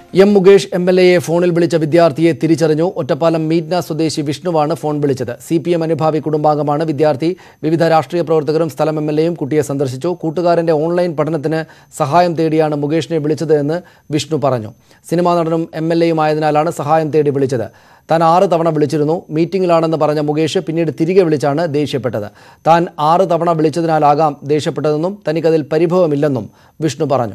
M Mukesh M L എയെ ഫോണിൽ വിളിച്ച വിദ്യാർത്ഥിയെ തിരിച്ചറിഞ്ഞു ഒറ്റപ്പാലം മീറ്റ്ന സ്വദേശി വിഷ്ണുവാണ് ഫോൺ വിളിച്ചത് സി പി എം അനുഭാവി കുടുംബാംഗമാണ് വിദ്യാർത്ഥി വിവിധ രാഷ്ട്രീയ പ്രവർത്തകരും സ്ഥലം എം എൽ എയും കുട്ടിയെ സന്ദർശിച്ചു കൂട്ടുകാരന്റെ ഓൺലൈൻ പഠനത്തിന് സഹായം തേടിയാണ് മുകേഷിനെ വിളിച്ചത് എന്ന് വിഷ്ണു പറഞ്ഞു സിനിമാ നടനും എം എൽ എയും ആയതിനാലാണ് സഹായം തേടി വിളിച്ചത് താൻ ആറ് തവണ വിളിച്ചിരുന്നു മീറ്റിംഗിലാണെന്ന് പറഞ്ഞ മുകേഷ് പിന്നീട് തിരികെ വിളിച്ചാണ് ദേഷ്യപ്പെട്ടത് താൻ ആറ് തവണ വിളിച്ചതിനാലാകാം ദേഷ്യപ്പെട്ടതെന്നും തനിക്കതിൽ പരിഭവമില്ലെന്നും വിഷ്ണു പറഞ്ഞു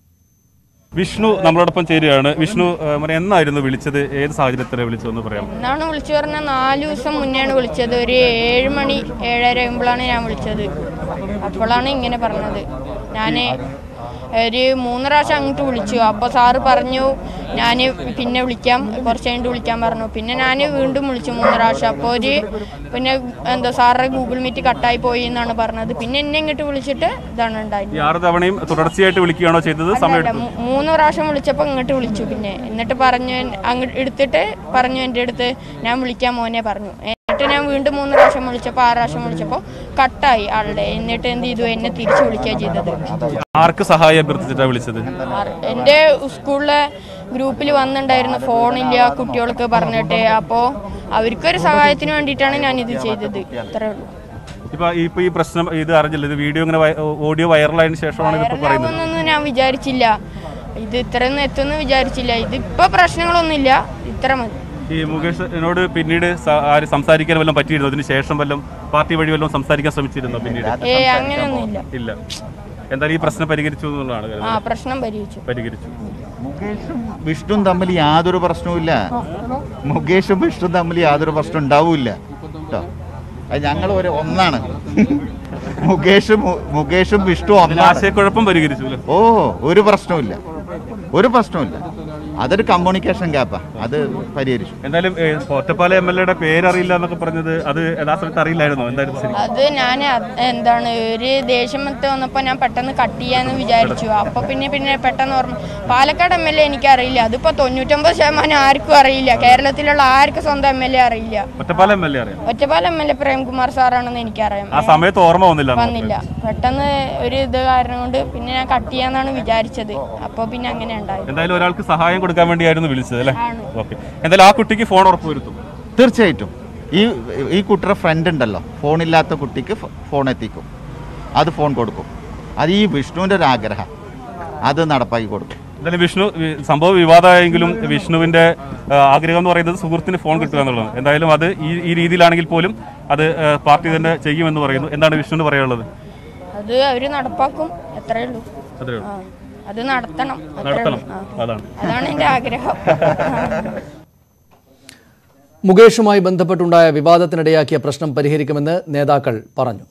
വിഷ്ണു നമ്മളോടൊപ്പം ചേരുകയാണ് വിഷ്ണു ഏഹ്, മോനെ എന്നായിരുന്നു വിളിച്ചത് ഏത് സാഹചര്യത്തിലാണ് വിളിച്ചതെന്ന് പറയാം എന്നാണ് വിളിച്ചു പറഞ്ഞാൽ നാല് ദിവസം മുന്നെയാണ് വിളിച്ചത് ഒരു ഏഴ് മണി ഏഴര ആകുമ്പോഴാണ് ഞാൻ വിളിച്ചത് അപ്പോഴാണ് ഇങ്ങനെ പറഞ്ഞത് ഞാൻ ഒരു മൂന്ന് പ്രാവശ്യം അങ്ങോട്ട് വിളിച്ചു അപ്പോൾ സാറ് പറഞ്ഞു ഞാൻ പിന്നെ വിളിക്കാം കുറച്ച് കഴിഞ്ഞിട്ട് വിളിക്കാൻ പറഞ്ഞു പിന്നെ ഞാൻ വീണ്ടും വിളിച്ചു മൂന്ന് പ്രാവശ്യം അപ്പോൾ ഒരു പിന്നെ എന്താ സാറുടെ ഗൂഗിൾ മീറ്റ് കട്ടായി പോയി എന്നാണ് പറഞ്ഞത് പിന്നെ എന്നെ ഇങ്ങോട്ട് വിളിച്ചിട്ട് ഇതാണ് ഉണ്ടായത് ഈ ആറ് തവണയും തുടർച്ചയായിട്ട് വിളിക്കുകയാണോ ചെയ്തത് സമയം അല്ല, മൂ- മൂന്ന് പ്രാവശ്യം വിളിച്ചപ്പോൾ ഇങ്ങോട്ട് വിളിച്ചു പിന്നെ എന്നിട്ട് പറഞ്ഞു അങ്ങോട്ട് എടുത്തിട്ട് പറഞ്ഞു എൻ്റെ അടുത്ത് ഞാൻ വിളിക്കാൻ മോനെ പറഞ്ഞു എന്നിട്ട് ഞാൻ വീണ്ടും മൂന്ന് പ്രാവശ്യം വിളിച്ചപ്പോൾ ആറ് പ്രാവശ്യം വിളിച്ചപ്പോൾ കട്ടായി ആളുടെ എന്നിട്ട് എന്ത് ചെയ്തു എന്നെ തിരിച്ചു വിളിക്കുക ചെയ്തത് ആർക്ക് സഹായം അഭ്യർത്ഥിച്ചിട്ടാണ് വിളിച്ചത് ആറ്- എൻ്റെ സ്കൂളിലെ ഗ്രൂപ്പിൽ വന്നിട്ടുണ്ടായിരുന്നു ഫോണില്ല കുട്ടികൾക്ക് പറഞ്ഞിട്ട് അപ്പോൾ അവർക്കൊരു സഹായത്തിന് വേണ്ടിയിട്ടാണ് ഞാൻ ഇത് ചെയ്തത് അത്രേ ഉള്ളൂ ഇപ്പൊ ഇപ്പൊ ഈ പ്രശ്നം ഇത് അറിഞ്ഞില്ല ഇത് വീഡിയോ ഇങ്ങനെ വൈ- ഓഡിയോ വൈറലായതിനു ശേഷമാണ് ഇതിപ്പോ പറയുന്നത് വൈറലാവുമെന്നൊന്നും ഞാൻ വിചാരിച്ചില്ല ഇത് ഇത്രയൊന്നും എത്തുമെന്ന് വിചാരിച്ചില്ല ഇതിപ്പോൾ പ്രശ്നങ്ങളൊന്നുമില്ല ഇത്ര മതി ഈ മുകേഷിനോട് പിന്നീട് സ- ആര് സംസാരിക്കാൻ വല്ലതും പറ്റിയിരുന്നു അതിന് ശേഷം വല്ലതും പാർട്ടി വഴി വല്ലതും സംസാരിക്കാൻ ശ്രമിച്ചിരുന്നോ പിന്നീട് ഏ അങ്ങനെയൊന്നുമില്ല ഇല്ല എന്തായാലും ഈ പ്രശ്നം പരിഹരിച്ചു എന്നുള്ളതാണ് ആ കരുതുന്നത്. പ്രശ്നം പരിഹരിച്ചു പരിഹരിച്ചു മുകേഷും വിഷ്ണുവും തമ്മിൽ യാതൊരു പ്രശ്നവുമില്ല മുകേഷും വിഷ്ണുവും തമ്മിൽ യാതൊരു പ്രശ്നം ഉണ്ടാവില്ല കേട്ടോ അത് ഞങ്ങൾ ഒരു ഒന്നാണ് മുകേഷും മു- മുകേഷും വിഷ്ണു അതിന് ഒന്നാണ് ആശയക്കുഴപ്പം പരിഹരിച്ചു അല്ലേ ഓ ഒരു പ്രശ്നവുമില്ല ഒരു പ്രശ്നവുമില്ല അതൊരു കമ്മ്യൂണിക്കേഷൻ ഗ്യാപ്പാ അത് പരിഹരിച്ചു എന്തായാലും ഏ, ഒറ്റപ്പാല എം എൽ എയുടെ പേരറിയില്ല എന്നൊക്കെ പറഞ്ഞത് അത് യഥാർത്ഥത്തിൽ അറിയില്ലായിരുന്നോ എന്തായാലും ശരി അത് ഞാൻ എന്താണ് ഒരു ദേഷ്യം മൊത്തം വന്നപ്പോൾ ഞാൻ പെട്ടെന്ന് കട്ട് ചെയ്യാന്ന് വിചാരിച്ചു അപ്പൊ പിന്നെ പിന്നെ പെട്ടെന്ന് ഓർമ്മ പാലക്കാട് എം എൽ എ എനിക്കറിയില്ല അതിപ്പോ തൊണ്ണൂറ്റൊമ്പത് ശതമാനം ആർക്കും അറിയില്ല കേരളത്തിലുള്ള ആർക്കും സ്വന്തം എം എൽ എ അറിയില്ല ഒറ്റപ്പാല എം എൽ എ അറിയാം Ottapalam M L A Premkumar സാറാണെന്ന് എനിക്കറിയാം ആ സമയത്ത് ഓർമ്മ വന്നില്ല എന്ന് വന്നില്ല പെട്ടെന്ന് ഒരു ഇത് കാരണം കൊണ്ട് പിന്നെ ഞാൻ കട്ട് ചെയ്യാന്നാണ് വിചാരിച്ചത് അപ്പോൾ പിന്നെ അങ്ങനെ ഉണ്ടായത് എന്തായാലും ഒരാൾക്ക് സഹായം കൊടുക്കാൻ വേണ്ടിയായിരുന്നു വിളിച്ചത് അല്ലേ ആണ്. ഓക്കെ എന്തായാലും ആ കുട്ടിക്ക് ഫോൺ ഉറപ്പ് വരുത്തും തീർച്ചയായിട്ടും ഈ ഈ കുട്ടിയുടെ ഫ്രണ്ട് ഉണ്ടല്ലോ ഫോണില്ലാത്ത കുട്ടിക്ക് ഫ- ഫോൺ എത്തിക്കും അത് ഫോൺ കൊടുക്കും അത് ഈ വിഷ്ണുവിൻ്റെ ഒരു ആഗ്രഹം അത് നടപ്പാക്കി കൊടുക്കും എന്തായാലും വിഷ്ണു വി- സംഭവം വിവാദമായെങ്കിലും വിഷ്ണുവിന്റെ ആ, ആഗ്രഹം എന്ന് പറയുന്നത് സുഹൃത്തിന് ഫോൺ കിട്ടുക എന്നുള്ളതാണ് എന്തായാലും അത് ഈ ഈ രീതിയിലാണെങ്കിൽ പോലും അത് ആ, പാർട്ടി തന്നെ ചെയ്യുമെന്ന് പറയുന്നു എന്താണ് വിഷ്ണുവിന് പറയാനുള്ളത് അത് അവര് നടപ്പാക്കും എത്രയേ ഉള്ളൂ അത്രേ ഉള്ളൂ ആ അത് നടത്തണം അത്രേ നടത്തണം ഉള്ളൂ. ആ. അതാണ് അതാണ് എൻ്റെ ആഗ്രഹം മുകേഷുമായി ബന്ധപ്പെട്ടുണ്ടായ വിവാദത്തിനിടയാക്കിയ പ്രശ്നം പരിഹരിക്കുമെന്ന് നേതാക്കൾ പറഞ്ഞു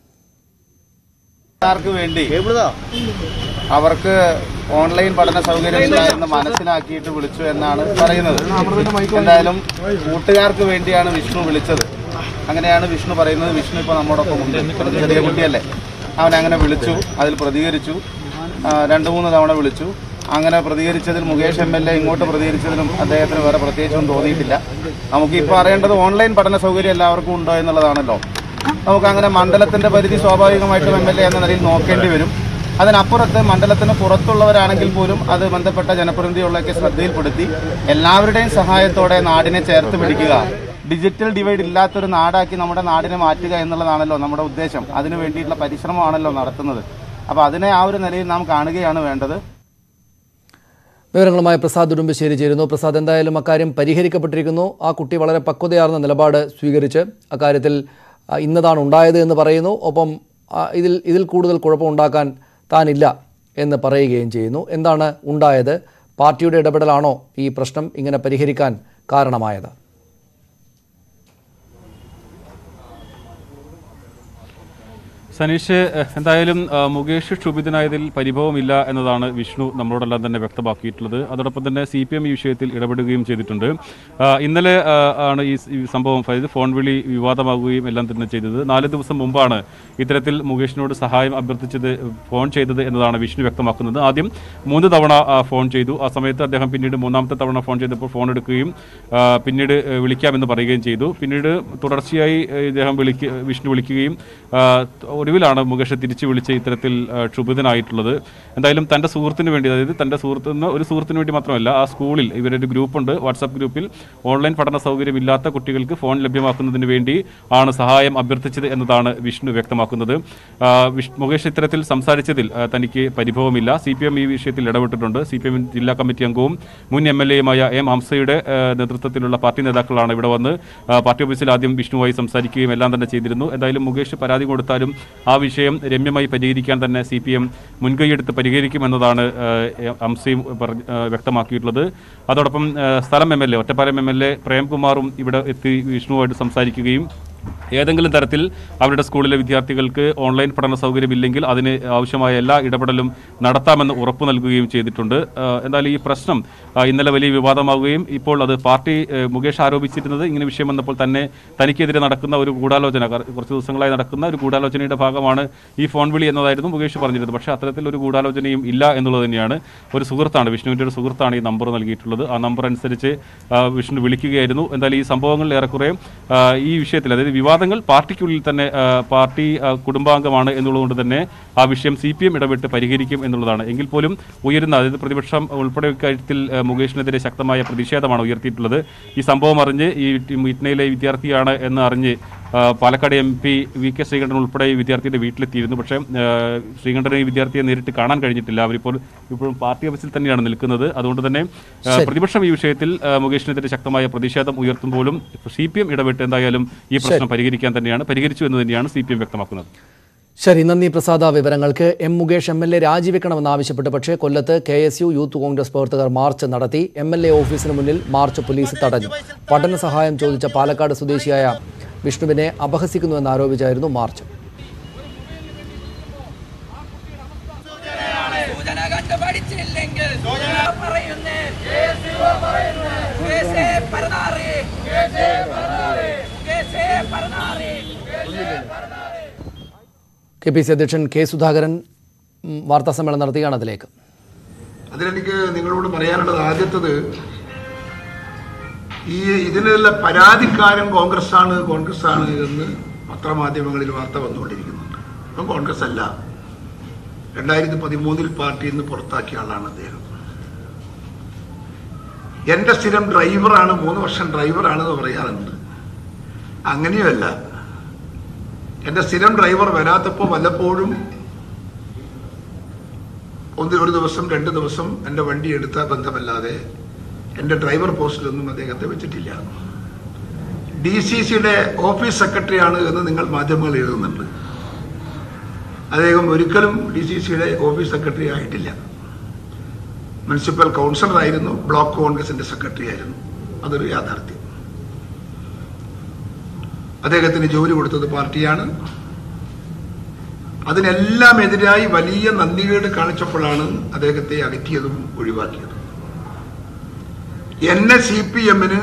ർക്ക് വേണ്ടി അവർക്ക് ഓൺലൈൻ പഠന സൗകര്യമില്ല എന്ന് മനസ്സിലാക്കിയിട്ട് വിളിച്ചു എന്നാണ് പറയുന്നത് എന്തായാലും കൂട്ടുകാർക്ക് വേണ്ടിയാണ് വിഷ്ണു വിളിച്ചത് അങ്ങനെയാണ് വിഷ്ണു പറയുന്നത് വിഷ്ണു ഇപ്പോൾ നമ്മോടൊപ്പം ഉണ്ട് ഒരു ചെറിയ കുട്ടിയല്ലേ അവൻ അങ്ങനെ വിളിച്ചു അതിൽ പ്രതികരിച്ചു ആ, രണ്ട് മൂന്ന് തവണ വിളിച്ചു അങ്ങനെ പ്രതികരിച്ചതിൽ മുകേഷ് എം എൽ എ ഇങ്ങോട്ട് പ്രതികരിച്ചതിലും അദ്ദേഹത്തിന് വേറെ പ്രത്യേകിച്ചൊന്നും തോന്നിയിട്ടില്ല നമുക്ക് ഇപ്പോൾ അറിയേണ്ടത് ഓൺലൈൻ പഠന സൗകര്യം എല്ലാവർക്കും ഉണ്ടോ എന്നുള്ളതാണല്ലോ നമുക്ക് അങ്ങനെ മണ്ഡലത്തിന്റെ പരിധി സ്വാഭാവികമായിട്ടും എം എൽ എ എന്ന നിലയിൽ നോക്കേണ്ടി വരും അതിനപ്പുറത്ത് മണ്ഡലത്തിന് പുറത്തുള്ളവരാണെങ്കിൽ പോലും അത് ബന്ധപ്പെട്ട ജനപ്രതിനിധികളൊക്കെ ശ്രദ്ധയിൽപ്പെടുത്തി എല്ലാവരുടെയും സഹായത്തോടെ നാടിനെ ചേർത്ത് പിടിക്കുക ഡിജിറ്റൽ ഡിവൈഡ് ഇല്ലാത്തൊരു നാടാക്കി നമ്മുടെ നാടിനെ മാറ്റുക എന്നുള്ളതാണല്ലോ നമ്മുടെ ഉദ്ദേശം അതിനു വേണ്ടിയിട്ടുള്ള പരിശ്രമമാണല്ലോ നടത്തുന്നത് അപ്പോൾ അതിനെ ആ ഒരു നിലയിൽ നാം കാണുകയാണ് വേണ്ടത് വിവരങ്ങളുമായി പ്രസാദ് ഉടുമ്പശ്ശേരി ചേരുന്നു പ്രസാദ് എന്തായാലും അക്കാര്യം പരിഹരിക്കപ്പെട്ടിരിക്കുന്നു ആ കുട്ടി വളരെ പക്വതയാർന്ന നിലപാട് സ്വീകരിച്ച് അക്കാര്യത്തിൽ ആ, ഇന്നതാണ് ഉണ്ടായത് എന്ന് പറയുന്നു ഒപ്പം ആ, ഇതിൽ ഇതിൽ കൂടുതൽ കുഴപ്പമുണ്ടാക്കാൻ താനില്ല എന്ന് പറയുകയും ചെയ്യുന്നു എന്താണ് ഉണ്ടായത് പാർട്ടിയുടെ ഇടപെടലാണോ ഈ പ്രശ്നം ഇങ്ങനെ പരിഹരിക്കാൻ കാരണമായത് സനീഷ് എഹ്, എന്തായാലും ആ, മുകേഷ് ക്ഷുഭിതനായതിൽ പരിഭവമില്ല എന്നതാണ് വിഷ്ണു നമ്മളോടെല്ലാം തന്നെ വ്യക്തമാക്കിയിട്ടുള്ളത് അതോടൊപ്പം തന്നെ സി പി എം ഈ വിഷയത്തിൽ ഇടപെടുകയും ചെയ്തിട്ടുണ്ട് ആ, ഇന്നലെ ആ, ആണ് ഈ സ് ഈ സംഭവം അതായത് ഫോൺ വിളി വിവാദമാകുകയും എല്ലാം തന്നെ ചെയ്തത് നാല് ദിവസം മുമ്പാണ് ഇത്തരത്തിൽ മുകേഷിനോട് സഹായം അഭ്യർത്ഥിച്ചത് ഫോൺ ചെയ്തത് എന്നതാണ് വിഷ്ണു വ്യക്തമാക്കുന്നത് ആദ്യം മൂന്ന് തവണ ആ, ഫോൺ ചെയ്തു ആ സമയത്ത് അദ്ദേഹം പിന്നീട് മൂന്നാമത്തെ തവണ ഫോൺ ചെയ്തപ്പോൾ ഫോൺ എടുക്കുകയും ആ, പിന്നീട് ഏ, വിളിക്കാമെന്ന് പറയുകയും ചെയ്തു പിന്നീട് തുടർച്ചയായി ഏ, ഇദ്ദേഹം വിളിക്ക വിഷ്ണു വിളിക്കുകയും ആ, ഒരു ഒടുവിലാണ് മുകേഷ് തിരിച്ചു വിളിച്ച് ഇത്തരത്തിൽ ആ, ക്ഷുഭിതനായിട്ടുള്ളത് എന്തായാലും തൻ്റെ സുഹൃത്തിന് വേണ്ടി അതായത് തൻ്റെ സുഹൃത്തുനിന്ന് ഒരു സുഹൃത്തിന് വേണ്ടി മാത്രമല്ല ആ സ്കൂളിൽ ഇവരൊരു ഗ്രൂപ്പുണ്ട് വാട്സാപ്പ് ഗ്രൂപ്പിൽ ഓൺലൈൻ പഠന സൗകര്യമില്ലാത്ത കുട്ടികൾക്ക് ഫോൺ ലഭ്യമാക്കുന്നതിന് വേണ്ടി ആണ് സഹായം അഭ്യർത്ഥിച്ചത് എന്നതാണ് വിഷ്ണു വ്യക്തമാക്കുന്നത് ആ, വിഷ്- മുകേഷ് ഇത്തരത്തിൽ സംസാരിച്ചതിൽ ആ, തനിക്ക് പരിഭവമില്ല സി പി എം ഈ വിഷയത്തിൽ ഇടപെട്ടിട്ടുണ്ട് സി പി എം ജില്ലാ കമ്മിറ്റി അംഗവും മുൻ എം എൽ എയുമായ എം ഹംസയുടെ ആ, നേതൃത്വത്തിലുള്ള പാർട്ടി നേതാക്കളാണ് ഇവിടെ വന്ന് ആ, പാർട്ടി ഓഫീസിൽ ആദ്യം വിഷ്ണുവായി സംസാരിക്കുകയും എല്ലാം തന്നെ ചെയ്തിരുന്നു എന്തായാലും മുകേഷ് പരാതി കൊടുത്താലും ആ വിഷയം രമ്യമായി പരിഹരിക്കാൻ തന്നെ സി പി എം മുൻകൈയെടുത്ത് പരിഹരിക്കുമെന്നതാണ് ആ, ഹംസയും പറഞ്ഞ്- ആ, വ്യക്തമാക്കിയിട്ടുള്ളത് അതോടൊപ്പം ആ, സ്ഥലം M L A Ottapalam M L A പ്രേംകുമാറും ഇവിടെ എത്തി വിഷ്ണുവായിട്ട് സംസാരിക്കുകയും ഏതെങ്കിലും തരത്തിൽ അവരുടെ സ്കൂളിലെ വിദ്യാർത്ഥികൾക്ക് ഓൺലൈൻ പഠന സൗകര്യമില്ലെങ്കിൽ അതിന് ആവശ്യമായ എല്ലാ ഇടപെടലും നടത്താമെന്ന് ഉറപ്പു നൽകുകയും ചെയ്തിട്ടുണ്ട് ആ, എന്തായാലും ഈ പ്രശ്നം ആ, ഇന്നലെ വലിയ വിവാദമാവുകയും ഇപ്പോൾ അത് പാർട്ടി ഏ, മുകേഷ് ആരോപിച്ചിരുന്നത് ഇങ്ങനെ വിഷയം വന്നപ്പോൾ തന്നെ തനിക്കെതിരെ നടക്കുന്ന ഒരു ഗൂഢാലോചന കർ- കുറച്ച് ദിവസങ്ങളായി നടക്കുന്ന ഒരു ഗൂഢാലോചനയുടെ ഭാഗമാണ് ഈ ഫോൺ വിളി എന്നതായിരുന്നു മുകേഷ് പറഞ്ഞിരുന്നത് പക്ഷേ അത്തരത്തിൽ ഒരു ഗൂഢാലോചനയും ഇല്ല എന്നുള്ളത് തന്നെയാണ് ഒരു സുഹൃത്താണ് വിഷ്ണുവിൻ്റെ ഒരു സുഹൃത്താണ് ഈ നമ്പർ നൽകിയിട്ടുള്ളത് ആ നമ്പർ അനുസരിച്ച് ആ, വിഷ്ണു വിളിക്കുകയായിരുന്നു എന്തായാലും ഈ സംഭവങ്ങൾ ഏറെക്കുറെ ആ, ഈ വിഷയത്തിൽ അതായത് വിവാദങ്ങൾ പാർട്ടിക്കുള്ളിൽ തന്നെ ആ, പാർട്ടി ആ, കുടുംബാംഗമാണ് എന്നുള്ളതുകൊണ്ട് തന്നെ ആ വിഷയം സി പി എം ഇടപെട്ട് പരിഹരിക്കും എന്നുള്ളതാണ് എങ്കിൽ പോലും ഉയരുന്ന അതായത് പ്രതിപക്ഷം ഉൾപ്പെടെ ഇക്കാര്യത്തിൽ ആ, മുകേഷിനെതിരെ ശക്തമായ പ്രതിഷേധമാണ് ഉയർത്തിയിട്ടുള്ളത് ഈ സംഭവം അറിഞ്ഞ് ഈ ഇറ്റ്നയിലെ വിദ്യാർത്ഥിയാണ് എന്ന് അറിഞ്ഞ് ആ, Palakkad M P V K Sreekandan ഉൾപ്പെടെ ഈ വിദ്യാർത്ഥിയുടെ വീട്ടിലെത്തിയിരുന്നു പക്ഷേ ആ, ശ്രീകണ്ഠന് ഈ വിദ്യാർത്ഥിയെ നേരിട്ട് കാണാൻ കഴിഞ്ഞിട്ടില്ല അവരിപ്പോൾ ഇപ്പോഴും പാർട്ടി ഓഫീസിൽ തന്നെയാണ് നിൽക്കുന്നത് അതുകൊണ്ട് തന്നെ ആ, പ്രതിപക്ഷം ഈ വിഷയത്തിൽ ആ, മുകേഷിനെതിരെ ശക്തമായ പ്രതിഷേധം ഉയർത്തുമ്പോഴും സി പി എം ഇടപെട്ട് എന്തായാലും ഈ പ്രശ്നം പരിഹരിക്കാൻ തന്നെയാണ് പരിഹരിച്ചു എന്ന് തന്നെയാണ് സി പി എം വ്യക്തമാക്കുന്നത് ശരി നന്ദി പ്രസാദ വിവരങ്ങൾക്ക് M Mukesh M L A രാജിവെക്കണമെന്നാവശ്യപ്പെട്ട് പക്ഷേ കൊല്ലത്ത് K S U youth Congress പ്രവർത്തകർ മാർച്ച് നടത്തി എം എൽ എ ഓഫീസിന് മുന്നിൽ മാർച്ച് പോലീസ് തടഞ്ഞു പഠന സഹായം ചോദിച്ച പാലക്കാട് സ്വദേശിയായ വിഷ്ണുവിനെ അപഹസിക്കുന്നുവെന്ന് ആരോപിച്ചായിരുന്നു മാർച്ച് സൂചന കണ്ട് പഠിച്ചില്ലെങ്കിൽ പറയുന്നേ കേസേ പരനാറി കേസേ പരനാറി കെ പി സി അധ്യക്ഷൻ കെ സുധാകരൻ ഉം, വാർത്താസമ്മേളനം നടത്തുകയാണ് അതിലേക്ക് അതിലെനിക്ക് നിങ്ങളോട് പറയാനുള്ളത് ആദ്യത്തത് ഈ ഇതിനുള്ള പരാതിക്കാരൻ കോൺഗ്രസ് ആണ് കോൺഗ്രസ് ആണ് എന്ന് പത്രമാധ്യമങ്ങളിൽ വാർത്ത വന്നുകൊണ്ടിരിക്കുന്നുണ്ട് അപ്പം കോൺഗ്രസ് അല്ല രണ്ടായിരത്തി പതിമൂന്നിൽ പാർട്ടിയിൽ നിന്ന് പുറത്താക്കിയ ആളാണ് അദ്ദേഹം എന്റെ സ്ഥിരം ഡ്രൈവറാണ് മൂന്ന് വർഷം ഡ്രൈവറാണെന്ന് പറയാറുണ്ട് അങ്ങനെയുമല്ല എന്റെ സ്ഥിരം ഡ്രൈവർ വരാത്തപ്പോൾ വല്ലപ്പോഴും ഒന്ന് ഒരു ദിവസം രണ്ട് ദിവസം എൻ്റെ വണ്ടി എടുത്ത ബന്ധമല്ലാതെ എൻ്റെ ഡ്രൈവർ പോസ്റ്റിലൊന്നും അദ്ദേഹത്തെ വെച്ചിട്ടില്ല ഡി സി സിയുടെ ഓഫീസ് സെക്രട്ടറിയാണ് എന്ന് നിങ്ങൾ മാധ്യമങ്ങൾ എഴുതുന്നുണ്ട് അദ്ദേഹം ഒരിക്കലും ഡി സി സിയുടെ ഓഫീസ് സെക്രട്ടറി ആയിട്ടില്ല മുനിസിപ്പൽ കൗൺസിലർ ആയിരുന്നു ബ്ലോക്ക് കോൺഗ്രസിന്റെ സെക്രട്ടറി ആയിരുന്നു അതൊരു യാഥാർത്ഥ്യം അദ്ദേഹത്തിന് ജോലി കൊടുത്തത് പാർട്ടിയാണ് അതിനെല്ലാം എതിരായി വലിയ നന്ദികേട് കാണിച്ചപ്പോഴാണ് അദ്ദേഹത്തെ അകറ്റിയതും ഒഴിവാക്കിയത് എന്നെ സി പി എമ്മിന്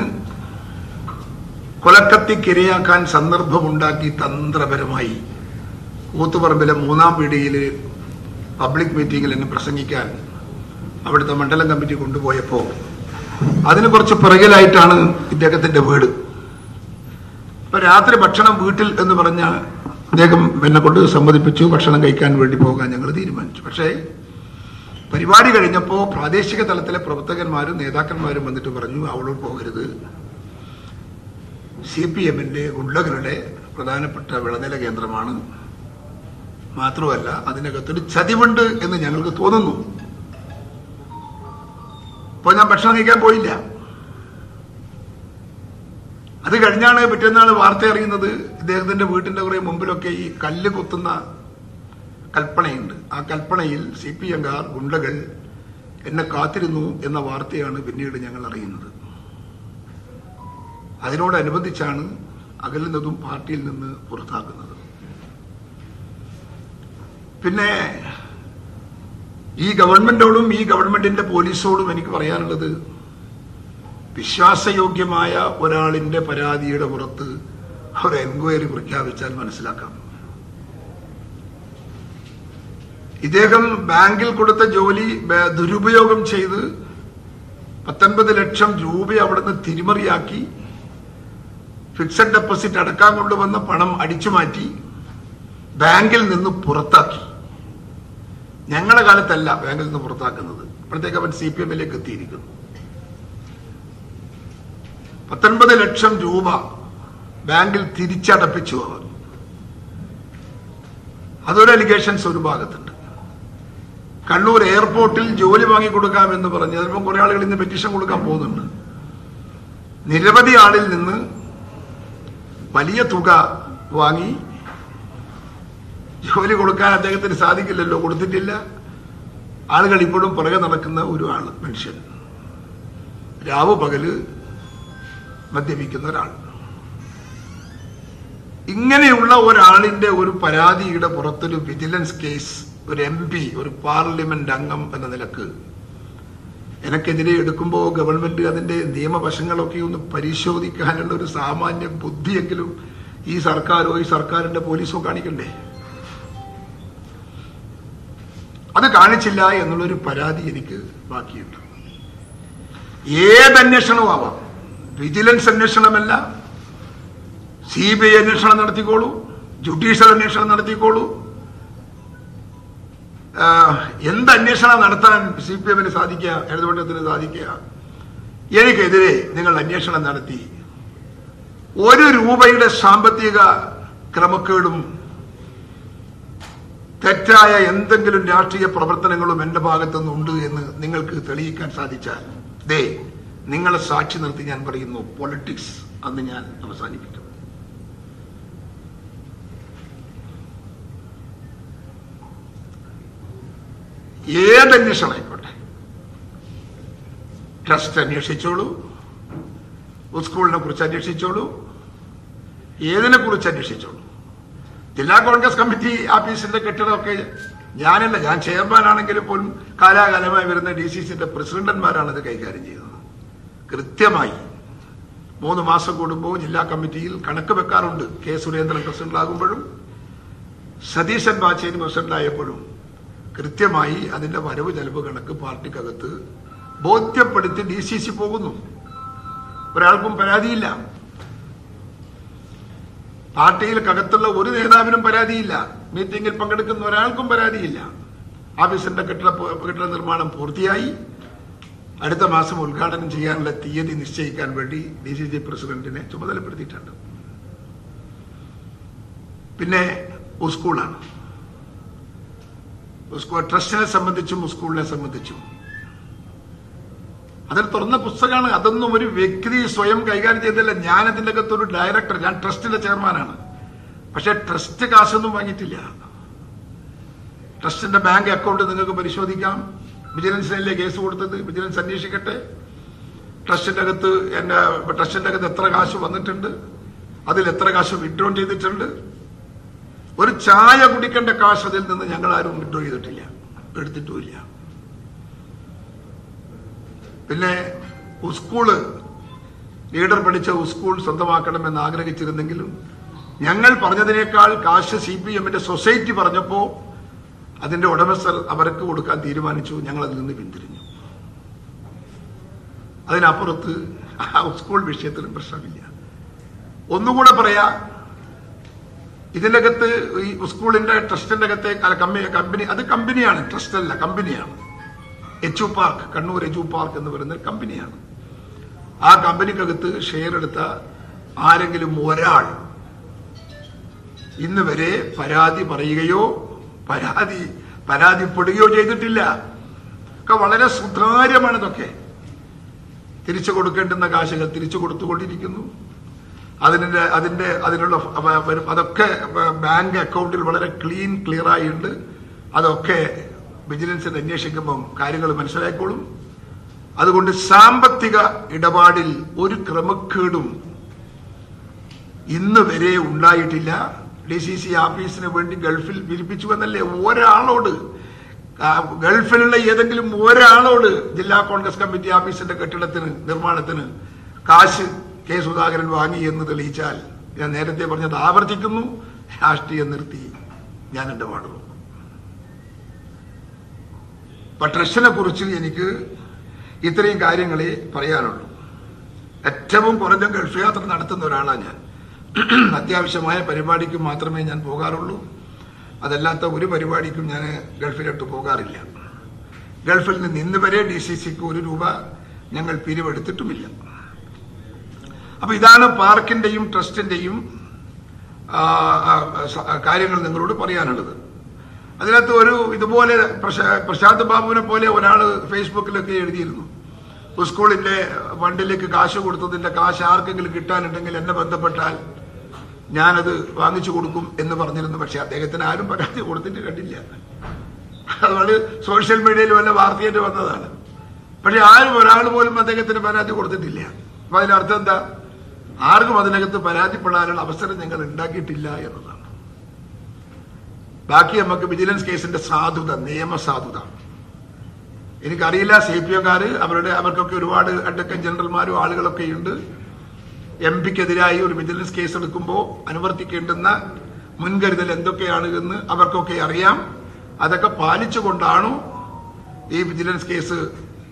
കൊലക്കത്തിക്കിരയാക്കാൻ സന്ദർഭമുണ്ടാക്കി തന്ത്രപരമായി കൂത്തുപറമ്പിലെ മൂന്നാം പീടികയിൽ പബ്ലിക് മീറ്റിംഗിൽ എന്നെ പ്രസംഗിക്കാൻ അവിടുത്തെ മണ്ഡലം കമ്മിറ്റി കൊണ്ടുപോയപ്പോൾ അതിന് കുറച്ച് പിറകിലായിട്ടാണ് ഇദ്ദേഹത്തിന്റെ വീട് ഇപ്പൊ രാത്രി ഭക്ഷണം വീട്ടിൽ എന്ന് പറഞ്ഞ അദ്ദേഹം എന്നെ കൊണ്ട് സമ്മതിപ്പിച്ചു ഭക്ഷണം കഴിക്കാൻ വേണ്ടി പോകാൻ ഞങ്ങൾ തീരുമാനിച്ചു പക്ഷേ പരിപാടി കഴിഞ്ഞപ്പോൾ പ്രാദേശിക തലത്തിലെ പ്രവർത്തകന്മാരും നേതാക്കന്മാരും വന്നിട്ട് പറഞ്ഞു അവളോട് പോകരുത് സി പി എമ്മിന്റെ ഗുണ്ടകളുടെ പ്രധാനപ്പെട്ട വിളനില കേന്ദ്രമാണ് മാത്രമല്ല അതിനകത്തൊരു ചതിവുണ്ട് എന്ന് ഞങ്ങൾക്ക് തോന്നുന്നു അപ്പോൾ ഞാൻ ഭക്ഷണം കഴിക്കാൻ പോയില്ല അത് കഴിഞ്ഞാണ് പിറ്റേന്നാൾ വാർത്ത അറിയുന്നത് ഇദ്ദേഹത്തിന്റെ വീട്ടിന്റെ കുറെ മുമ്പിലൊക്കെ ഈ കല്ല് കുത്തുന്ന കൽപ്പനയുണ്ട് ആ കൽപ്പനയിൽ സി പി എംകാർ ഗുണ്ടകൾ എന്നെ കാത്തിരുന്നു എന്ന വാർത്തയാണ് പിന്നീട് ഞങ്ങൾ അറിയുന്നത് അതിനോടനുബന്ധിച്ചാണ് അകലുന്നതും പാർട്ടിയിൽ നിന്ന് പുറത്താക്കുന്നത് പിന്നെ ഈ ഗവൺമെന്റോടും ഈ ഗവൺമെന്റിന്റെ പോലീസോടും എനിക്ക് പറയാനുള്ളത് വിശ്വാസയോഗ്യമായ ഒരാളിന്റെ പരാതിയുടെ പുറത്ത് ഒരു എൻക്വയറി പ്രഖ്യാപിച്ചാൽ മനസ്സിലാക്കാം ഇദ്ദേഹം ബാങ്കിൽ കൊടുത്ത ജോലി ബ- ദുരുപയോഗം ചെയ്ത് പത്തൊൻപത് ലക്ഷം രൂപ അവിടുന്ന് തിരിമറിയാക്കി ഫിക്സഡ് ഡെപ്പോസിറ്റ് അടക്കാൻ കൊണ്ടുവന്ന പണം അടിച്ചു മാറ്റി ബാങ്കിൽ നിന്ന് പുറത്താക്കി ഞങ്ങളുടെ കാലത്തല്ല ബാങ്കിൽ നിന്ന് പുറത്താക്കുന്നത് അപ്പോഴത്തേക്ക് അവൻ സി പി എമ്മിലേക്ക് എത്തിയിരിക്കുന്നു പത്തൊൻപത് ലക്ഷം രൂപ ബാങ്കിൽ തിരിച്ചടപ്പിച്ചു അവർ അതൊരു അലിഗേഷൻസ് ഒരു ഭാഗത്തുണ്ട് കണ്ണൂർ എയർപോർട്ടിൽ ജോലി വാങ്ങിക്കൊടുക്കാമെന്ന് പറഞ്ഞ് ചിലപ്പോൾ കുറെ ആളുകൾ ഇന്ന് പെറ്റീഷൻ കൊടുക്കാൻ പോകുന്നുണ്ട് നിരവധി ആളിൽ നിന്ന് വലിയ തുക വാങ്ങി ജോലി കൊടുക്കാൻ അദ്ദേഹത്തിന് സാധിക്കില്ലല്ലോ കൊടുത്തിട്ടില്ല ആളുകൾ ഇപ്പോഴും പുറകെ നടക്കുന്ന ഒരു ആള് മനുഷ്യൻ രാവ് പകല് മദ്യപിക്കുന്ന ഒരാൾ ഇങ്ങനെയുള്ള ഒരാളിന്റെ ഒരു പരാതിയുടെ പുറത്തൊരു വിജിലൻസ് കേസ് ഒരു എം പി ഒരു പാർലമെന്റ് അംഗം എന്ന നിലക്ക് എനക്കെതിരെ എടുക്കുമ്പോൾ ഗവൺമെന്റ് അതിന്റെ നിയമവശങ്ങളൊക്കെ ഒന്ന് പരിശോധിക്കാനുള്ള ഒരു സാമാന്യ ബുദ്ധിയെങ്കിലും ഈ സർക്കാരോ ഈ സർക്കാരിന്റെ പോലീസോ കാണിക്കണ്ടേ അത് കാണിച്ചില്ല എന്നുള്ളൊരു പരാതി എനിക്ക് ബാക്കിയുണ്ട് ഏത് അന്വേഷണവും ആവാം വിജിലൻസ് അന്വേഷണമല്ല സി ബി ഐ അന്വേഷണം നടത്തിക്കോളൂ ജുഡീഷ്യൽ അന്വേഷണം നടത്തിക്കോളൂ ആ, എന്ത് അന്വേഷണം നടത്താൻ സി പി എമ്മിന് സാധിക്കുക ഇടതുപക്ഷത്തിന് സാധിക്കുക എനിക്കെതിരെ നിങ്ങൾ അന്വേഷണം നടത്തി ഒരു രൂപയുടെ സാമ്പത്തിക ക്രമക്കേടും തെറ്റായ എന്തെങ്കിലും രാഷ്ട്രീയ പ്രവർത്തനങ്ങളും എന്റെ ഭാഗത്തുനിന്നുണ്ട് എന്ന് നിങ്ങൾക്ക് തെളിയിക്കാൻ സാധിച്ചാൽ ദേ നിങ്ങളെ സാക്ഷി നിർത്തി ഞാൻ പറയുന്നു പൊളിറ്റിക്സ് അന്ന് ഞാൻ അവസാനിപ്പിക്കും ഏത് അന്വേഷണം ആയിക്കോട്ടെ ട്രസ്റ്റ് അന്വേഷിച്ചോളൂ സ്കൂളിനെ കുറിച്ച് അന്വേഷിച്ചോളൂ ഏതിനെ കുറിച്ച് അന്വേഷിച്ചോളൂ ജില്ലാ കോൺഗ്രസ് കമ്മിറ്റി ആഫീസിന്റെ കെട്ടിടമൊക്കെ ഞാനല്ല ഞാൻ ചെയർമാൻ ആണെങ്കിലും പോലും കാലാകാലമായി വരുന്ന ഡി സി സിന്റെ പ്രസിഡന്റന്മാരാണ് ഇത് കൈകാര്യം ചെയ്യുന്നത് കൃത്യമായി മൂന്ന് മാസം കൂടുമ്പോൾ ജില്ലാ കമ്മിറ്റിയിൽ കണക്ക് വെക്കാറുണ്ട് കെ സുരേന്ദ്രൻ പ്രസിഡന്റ് ആകുമ്പോഴും സതീശൻ ബാച്ചേരി പ്രസിഡന്റ് ആയപ്പോഴും കൃത്യമായി അതിന്റെ വരവ് ചെലവ് കണക്ക് പാർട്ടിക്കകത്ത് ബോധ്യപ്പെടുത്തി ഡി സി സി പോകുന്നു ഒരാൾക്കും പരാതിയില്ല പാർട്ടിയിൽക്കകത്തുള്ള ഒരു നേതാവിനും പരാതിയില്ല മീറ്റിംഗിൽ പങ്കെടുക്കുന്ന ഒരാൾക്കും പരാതിയില്ല ഓഫീസിന്റെ കെട്ടിട കെട്ടിട നിർമ്മാണം പൂർത്തിയായി അടുത്ത മാസം ഉദ്ഘാടനം ചെയ്യാനുള്ള തീയതി നിശ്ചയിക്കാൻ വേണ്ടി ഡി സി സി പ്രസിഡന്റിനെ ചുമതലപ്പെടുത്തിയിട്ടുണ്ട് പിന്നെ സ്കൂളാണ് സ്കൂൾ ട്രസ്റ്റിനെ സംബന്ധിച്ചും സ്കൂളിനെ സംബന്ധിച്ചും അതിൽ തുറന്ന പുസ്തകമാണ് അതൊന്നും ഒരു വ്യക്തി സ്വയം കൈകാര്യം ചെയ്തില്ല ഞാൻ അതിന്റെ അകത്ത് ഒരു ഡയറക്ടർ ഞാൻ ട്രസ്റ്റിന്റെ ചെയർമാനാണ് പക്ഷെ ട്രസ്റ്റ് കാശൊന്നും വാങ്ങിയിട്ടില്ല ട്രസ്റ്റിന്റെ ബാങ്ക് അക്കൗണ്ട് നിങ്ങൾക്ക് പരിശോധിക്കാം വിജിലൻസിനല്ലേ കേസ് കൊടുത്തത് വിജിലൻസ് അന്വേഷിക്കട്ടെ ട്രസ്റ്റിന്റെ അകത്ത് എന്റെ ട്രസ്റ്റിന്റെ അകത്ത് എത്ര കാശ് വന്നിട്ടുണ്ട് അതിൽ എത്ര കാശ് വിഡ്രോൺ ചെയ്തിട്ടുണ്ട് ഒരു ചായ കുടിക്കേണ്ട കാശ് അതിൽ നിന്ന് ഞങ്ങൾ ആരും വിഡ്രോ ചെയ്തിട്ടില്ല എടുത്തിട്ടുമില്ല പിന്നെ സ്കൂള് ലീഡർ പഠിച്ച സ്കൂൾ സ്വന്തമാക്കണമെന്ന് ആഗ്രഹിച്ചിരുന്നെങ്കിലും ഞങ്ങൾ പറഞ്ഞതിനേക്കാൾ കാശ് സി പി എമ്മിന്റെ സൊസൈറ്റി പറഞ്ഞപ്പോ അതിന്റെ ഉടമസ്ഥർ അവർക്ക് കൊടുക്കാൻ തീരുമാനിച്ചു ഞങ്ങൾ അതിൽ നിന്ന് പിന്തിരിഞ്ഞു അതിനപ്പുറത്ത് ആ സ്കൂൾ വിഷയത്തിലും പ്രശ്നമില്ല ഒന്നുകൂടെ പറയാ ഇതിനകത്ത് ഈ സ്കൂളിന്റെ ട്രസ്റ്റിന്റെ അകത്തെ കമ്പനി കമ്പനി അത് കമ്പനിയാണ് ട്രസ്റ്റ് അല്ല കമ്പനിയാണ് H park Kannur H park എന്ന് പറയുന്ന ഒരു കമ്പനിയാണ് ആ കമ്പനിക്കകത്ത് ഷെയർ എടുത്ത ആരെങ്കിലും ഒരാൾ ഇന്ന് വരെ പരാതി പറയുകയോ പരാതി പരാതിപ്പെടുകയോ ചെയ്തിട്ടില്ല ഒക്കെ വളരെ സുതാര്യമാണ് ഇതൊക്കെ തിരിച്ചു കൊടുക്കേണ്ടുന്ന കാശുകൾ തിരിച്ചു കൊടുത്തുകൊണ്ടിരിക്കുന്നു അതിന്റെ അതിന്റെ അതിനുള്ള ഫ- വരും അതൊക്കെ ബാങ്ക് അക്കൗണ്ടിൽ വളരെ ക്ലീൻ ക്ലിയർ ആയിട്ടുണ്ട് അതൊക്കെ വിജിലൻസിൽ അന്വേഷിക്കുമ്പം കാര്യങ്ങൾ മനസ്സിലായിക്കോളും അതുകൊണ്ട് സാമ്പത്തിക ഇടപാടിൽ ഒരു ക്രമക്കേടും ഇന്ന് വരെ ഉണ്ടായിട്ടില്ല ഡി സി സി ഓഫീസിന് വേണ്ടി ഗൾഫിൽ വിരിപ്പിച്ചു എന്നല്ലേ ഒരാളോട് ആ, ഗൾഫിലുള്ള ഏതെങ്കിലും ഒരാളോട് ജില്ലാ കോൺഗ്രസ് കമ്മിറ്റി ഓഫീസിന്റെ കെട്ടിടത്തിന് നിർമ്മാണത്തിന് കാശ് കെ സുധാകരൻ വാങ്ങി എന്ന് തെളിയിച്ചാൽ ഞാൻ നേരത്തെ പറഞ്ഞത് ആവർത്തിക്കുന്നു രാഷ്ട്രീയം നിർത്തി ഞാൻ എന്റെ പാടുള്ളൂ അപ്പൊ ട്രസ്റ്റിനെ കുറിച്ച് എനിക്ക് ഇത്രയും കാര്യങ്ങളെ പറയാനുള്ളൂ ഏറ്റവും കുറഞ്ഞ ഗൾഫ് യാത്ര നടത്തുന്ന ഒരാളാണ് ഞാൻ അത്യാവശ്യമായ പരിപാടിക്ക് മാത്രമേ ഞാൻ പോകാറുള്ളൂ അതല്ലാത്ത ഒരു പരിപാടിക്കും ഞാൻ ഗൾഫിലോട്ട് പോകാറില്ല ഗൾഫിൽ നിന്ന് ഇന്ന് വരെ ഡി സി സിക്ക് ഒരു രൂപ ഞങ്ങൾ പിരിവെടുത്തിട്ടുമില്ല അപ്പൊ ഇതാണ് പാർക്കിന്റെയും ട്രസ്റ്റിന്റെയും ആ, ആ, സ- കാര്യങ്ങൾ നിങ്ങളോട് പറയാനുള്ളത് അതിനകത്ത് ഒരു ഇതുപോലെ പ്രശാ- പ്രശാന്ത് ബാബുവിനെ പോലെ ഒരാൾ ഫേസ്ബുക്കിലൊക്കെ എഴുതിയിരുന്നു സ്കൂളിന്റെ ഫണ്ടിലേക്ക് കാശ് കൊടുത്തതിന്റെ കാശ് ആർക്കെങ്കിലും കിട്ടാനുണ്ടെങ്കിൽ എന്നെ ബന്ധപ്പെട്ടാൽ ഞാനത് വാങ്ങിച്ചു കൊടുക്കും എന്ന് പറഞ്ഞിരുന്നു പക്ഷെ അദ്ദേഹത്തിന് ആരും പരാതി കൊടുത്തിട്ട് കണ്ടില്ല അതുകൊണ്ട് സോഷ്യൽ മീഡിയയിൽ വല്ല വാർത്തയായിട്ട് വന്നതാണ് പക്ഷെ ആരും ഒരാൾ പോലും അദ്ദേഹത്തിന് പരാതി കൊടുത്തിട്ടില്ല അപ്പൊ അതിനർത്ഥം എന്താ ആർക്കും അതിനകത്ത് പരാതിപ്പെടാനുള്ള അവസരം ഞങ്ങൾ ഉണ്ടാക്കിയിട്ടില്ല എന്നതാണ് ബാക്കി നമുക്ക് വിജിലൻസ് കേസിന്റെ സാധുത നിയമസാധുത എനിക്കറിയില്ല സി പി എംകാര് അവരുടെ അവർക്കൊക്കെ ഒരുപാട് അഡ്വക്കേറ്റ് ജനറൽമാരും ആളുകളൊക്കെ ഉണ്ട് എം പിക്കെതിരായി ഒരു വിജിലൻസ് കേസ് എടുക്കുമ്പോൾ അനുവർത്തിക്കേണ്ടുന്ന മുൻകരുതൽ എന്തൊക്കെയാണ് എന്ന് അവർക്കൊക്കെ അറിയാം അതൊക്കെ പാലിച്ചുകൊണ്ടാണോ ഈ വിജിലൻസ് കേസ്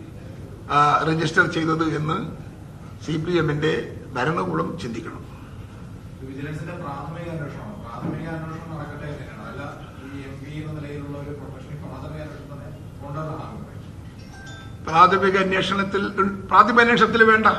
ആ, രജിസ്റ്റർ ചെയ്തത് എന്ന് സി പി എമ്മിന്റെ ഭരണകൂടം ചിന്തിക്കണം വിജിലൻസിന്റെ പ്രാഥമിക അന്വേഷണം പ്രാഥമിക അന്വേഷണം നടക്കട്ടെ എങ്ങനെയാണ് അല്ല ഈ എം പി എന്ന നിലയിലുള്ള ഒരു പ്രൊഫഷണൽ പ്രാഥമിക അന്വേഷണം തന്നെ കൊണ്ടുവന്നാണ് പ്രാഥമിക അന്വേഷണത്തിൽ പ്രാഥമിക അന്വേഷണത്തിൽ വേണ്ട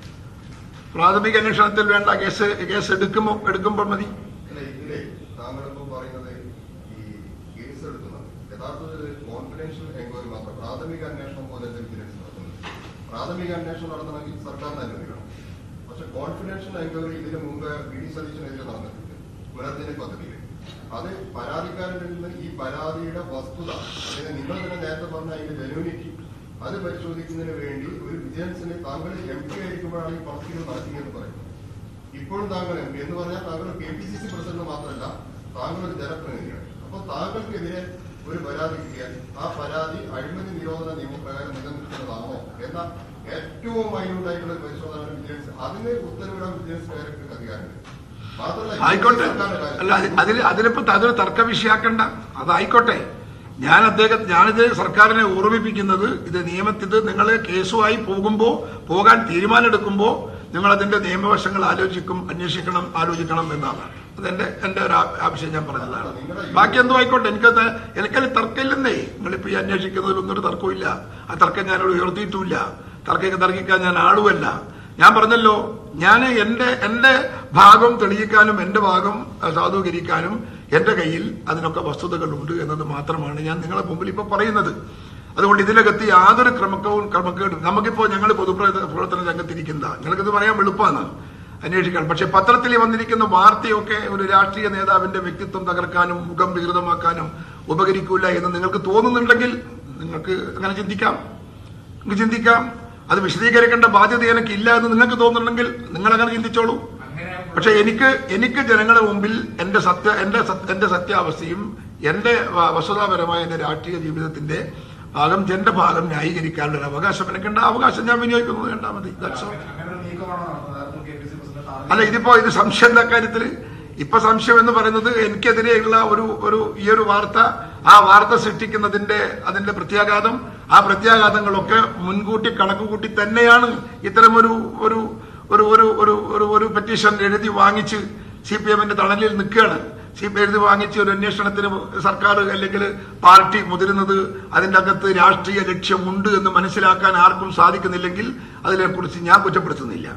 പ്രാഥമിക അന്വേഷണത്തിൽ വേണ്ട കേസ് കേസ് എടുക്കുമ്പോ എടുക്കുമ്പോൾ മതി അല്ല, ഇതിലെ താങ്കളിപ്പോ പറയുന്നത് ഈ കേസ് എടുക്കുന്നത് യഥാർത്ഥത്തിൽ കോൺഫിഡൻഷ്യൽ എൻക്വയറി മാത്രം പ്രാഥമിക അന്വേഷണം പോലെ വിജിലൻസ് നടത്തുന്നത് പ്രാഥമിക അന്വേഷണം നടത്തണമെങ്കിൽ സർക്കാരിന് അനുവദിക്കണം പക്ഷെ കോൺഫിഡൻഷ്യൽ എൻക്വയറി ഇതിനു മുമ്പ് വി ഡി സതീശനെതിരെ നടന്നിട്ടുണ്ട് പുനർജന പദ്ധതിയിൽ അത് പരാതിക്കാരനിൽ നിന്ന് ഈ പരാതിയുടെ വസ്തുത അതായത് നിങ്ങൾ തന്നെ നേരത്തെ പറഞ്ഞ അതിന്റെ ജനുവിനിറ്റി അത് പരിശോധിക്കുന്നതിന് വേണ്ടി ഒരു വിജിലൻസിന് താങ്കൾ എം പി ആയിരിക്കുമ്പോഴാണ് ഈ പ്രവർത്തികൾ നടത്തിയെന്ന് പറയുന്നത് ഇപ്പോഴും താങ്കൾ എം പി എന്ന് പറഞ്ഞാൽ താങ്കൾ K P C C president മാത്രമല്ല താങ്കൾ ഒരു ജനപ്രതിനിധിയാണ് അപ്പൊ താങ്കൾക്കെതിരെ ഒരു പരാതി കിട്ടിയാൽ ആ പരാതി അഴിമതി നിരോധന നിയമപ്രകാരം നിലനിൽക്കുന്നതാണോ എന്ന ഏറ്റവും മൈന്യൂട്ടായിട്ടുള്ള ഒരു പരിശോധന വിജിലൻസ് അതിന് ഉത്തരവിടാൻ വിജിലൻസ് ഡയറക്ടർക്ക് അധികാരമുണ്ട് മാത്രമല്ല ഇത് ആയിക്കോട്ടെ സർക്കാരിന്റെ കാര്യം. അല്ല അത് അതിൽ അതിലിപ്പോ അതൊരു തർക്ക വിഷയാക്കണ്ട അതായിക്കോട്ടെ ഞാൻ അദ്ദേഹം ഞാനിത് സർക്കാരിനെ ഓർമ്മിപ്പിക്കുന്നത് ഇത് നിയമത്തിൽ നിങ്ങൾ കേസുമായി പോകുമ്പോൾ പോകാൻ തീരുമാനമെടുക്കുമ്പോൾ നിങ്ങൾ അതിന്റെ നിയമവശങ്ങൾ ആലോചിക്കും അന്വേഷിക്കണം ആലോചിക്കണം എന്നാണ് അതെന്റെ എന്റെ ഒരു ആ- ആവശ്യം ഞാൻ പറഞ്ഞതാണ് ബാക്കി എന്തോ ആയിക്കോട്ടെ എനിക്കത് എനിക്കതിൽ തർക്കമില്ലെന്നേ നിങ്ങളിപ്പോ ഈ അന്വേഷിക്കുന്നതിലൊന്നും ഒരു തർക്കമില്ല ആ തർക്കം ഞാനോട് ഉയർത്തിയിട്ടുമില്ല തർക്കം തർക്കിക്കാൻ ഞാൻ ആളുമല്ല ഞാൻ പറഞ്ഞല്ലോ ഞാൻ എന്റെ എന്റെ ഭാഗം തെളിയിക്കാനും എന്റെ ഭാഗം അഹ്, സാധൂകരിക്കാനും എന്റെ കയ്യിൽ അതിനൊക്കെ വസ്തുതകളുണ്ട് എന്നത് മാത്രമാണ് ഞാൻ നിങ്ങളെ മുമ്പിൽ ഇപ്പൊ പറയുന്നത് അതുകൊണ്ട് ഇതിനകത്ത് യാതൊരു ക്രമക്കവും ക്രമക്കേടും നമുക്കിപ്പോ ഞങ്ങൾ പൊതുപ്രവർത്തന രംഗത്തിരിക്കുന്ന നിങ്ങൾക്കിത് പറയാൻ എളുപ്പമാണ് അന്വേഷിക്കാൻ പക്ഷെ പത്രത്തിൽ വന്നിരിക്കുന്ന വാർത്തയൊക്കെ ഒരു രാഷ്ട്രീയ നേതാവിന്റെ വ്യക്തിത്വം തകർക്കാനും മുഖം വികൃതമാക്കാനും ഉപകരിക്കൂല എന്ന് നിങ്ങൾക്ക് തോന്നുന്നുണ്ടെങ്കിൽ നിങ്ങൾക്ക് അങ്ങനെ ചിന്തിക്കാം നിങ്ങൾക്ക് ചിന്തിക്കാം അത് വിശദീകരിക്കേണ്ട ബാധ്യത എനിക്ക് ഇല്ല എന്ന് നിങ്ങൾക്ക് തോന്നുന്നുണ്ടെങ്കിൽ നിങ്ങൾ അങ്ങനെ ചിന്തിച്ചോളൂ പക്ഷെ എനിക്ക് എനിക്ക് ജനങ്ങളുടെ മുമ്പിൽ എന്റെ സത്യ എന്റെ സത്യ- എന്റെ സത്യാവസ്ഥയും എന്റെ വ- വസ്തുതാപരമായ എന്റെ രാഷ്ട്രീയ ജീവിതത്തിന്റെ ഭാഗം എന്റെ ഭാഗം ന്യായീകരിക്കാനുള്ള ഒരു അവകാശം എനിക്കുണ്ട് ആ അവകാശം ഞാൻ വിനിയോഗിക്കുന്നത് കണ്ടാൽ മതി That's all. അങ്ങനെ ഒരു നീക്കമാണ് നടത്തുന്നത് കെ പി സി പ്രസിഡന്റ് അല്ല ഇതിപ്പോ ഇത് സംശയം കാര്യത്തില് ഇപ്പൊ സംശയം എന്ന് പറയുന്നത് എനിക്കെതിരെയുള്ള ഒരു ഒരു ഈ ഒരു വാർത്ത ആ വാർത്ത സൃഷ്ടിക്കുന്നതിന്റെ അതിന്റെ പ്രത്യാഘാതം ആ പ്രത്യാഘാതങ്ങളൊക്കെ മുൻകൂട്ടി കണക്കുകൂട്ടി തന്നെയാണ് ഇത്തരമൊരു ഒരു ഒരു ഒരു ഒരു ഒരു ഒരു പെറ്റീഷൻ എഴുതി വാങ്ങിച്ച് സി പി എമ്മിന്റെ തണലിൽ നിൽക്കുകയാണ് സി പി എഴുതി വാങ്ങിച്ച് ഒരു അന്വേഷണത്തിന് സർക്കാർ അല്ലെങ്കിൽ പാർട്ടി മുതിരുന്നത് അതിന്റെ അകത്ത് രാഷ്ട്രീയ ലക്ഷ്യമുണ്ട് എന്ന് മനസ്സിലാക്കാൻ ആർക്കും സാധിക്കുന്നില്ലെങ്കിൽ അതിനെക്കുറിച്ച് ഞാൻ കുറ്റപ്പെടുത്തുന്നില്ല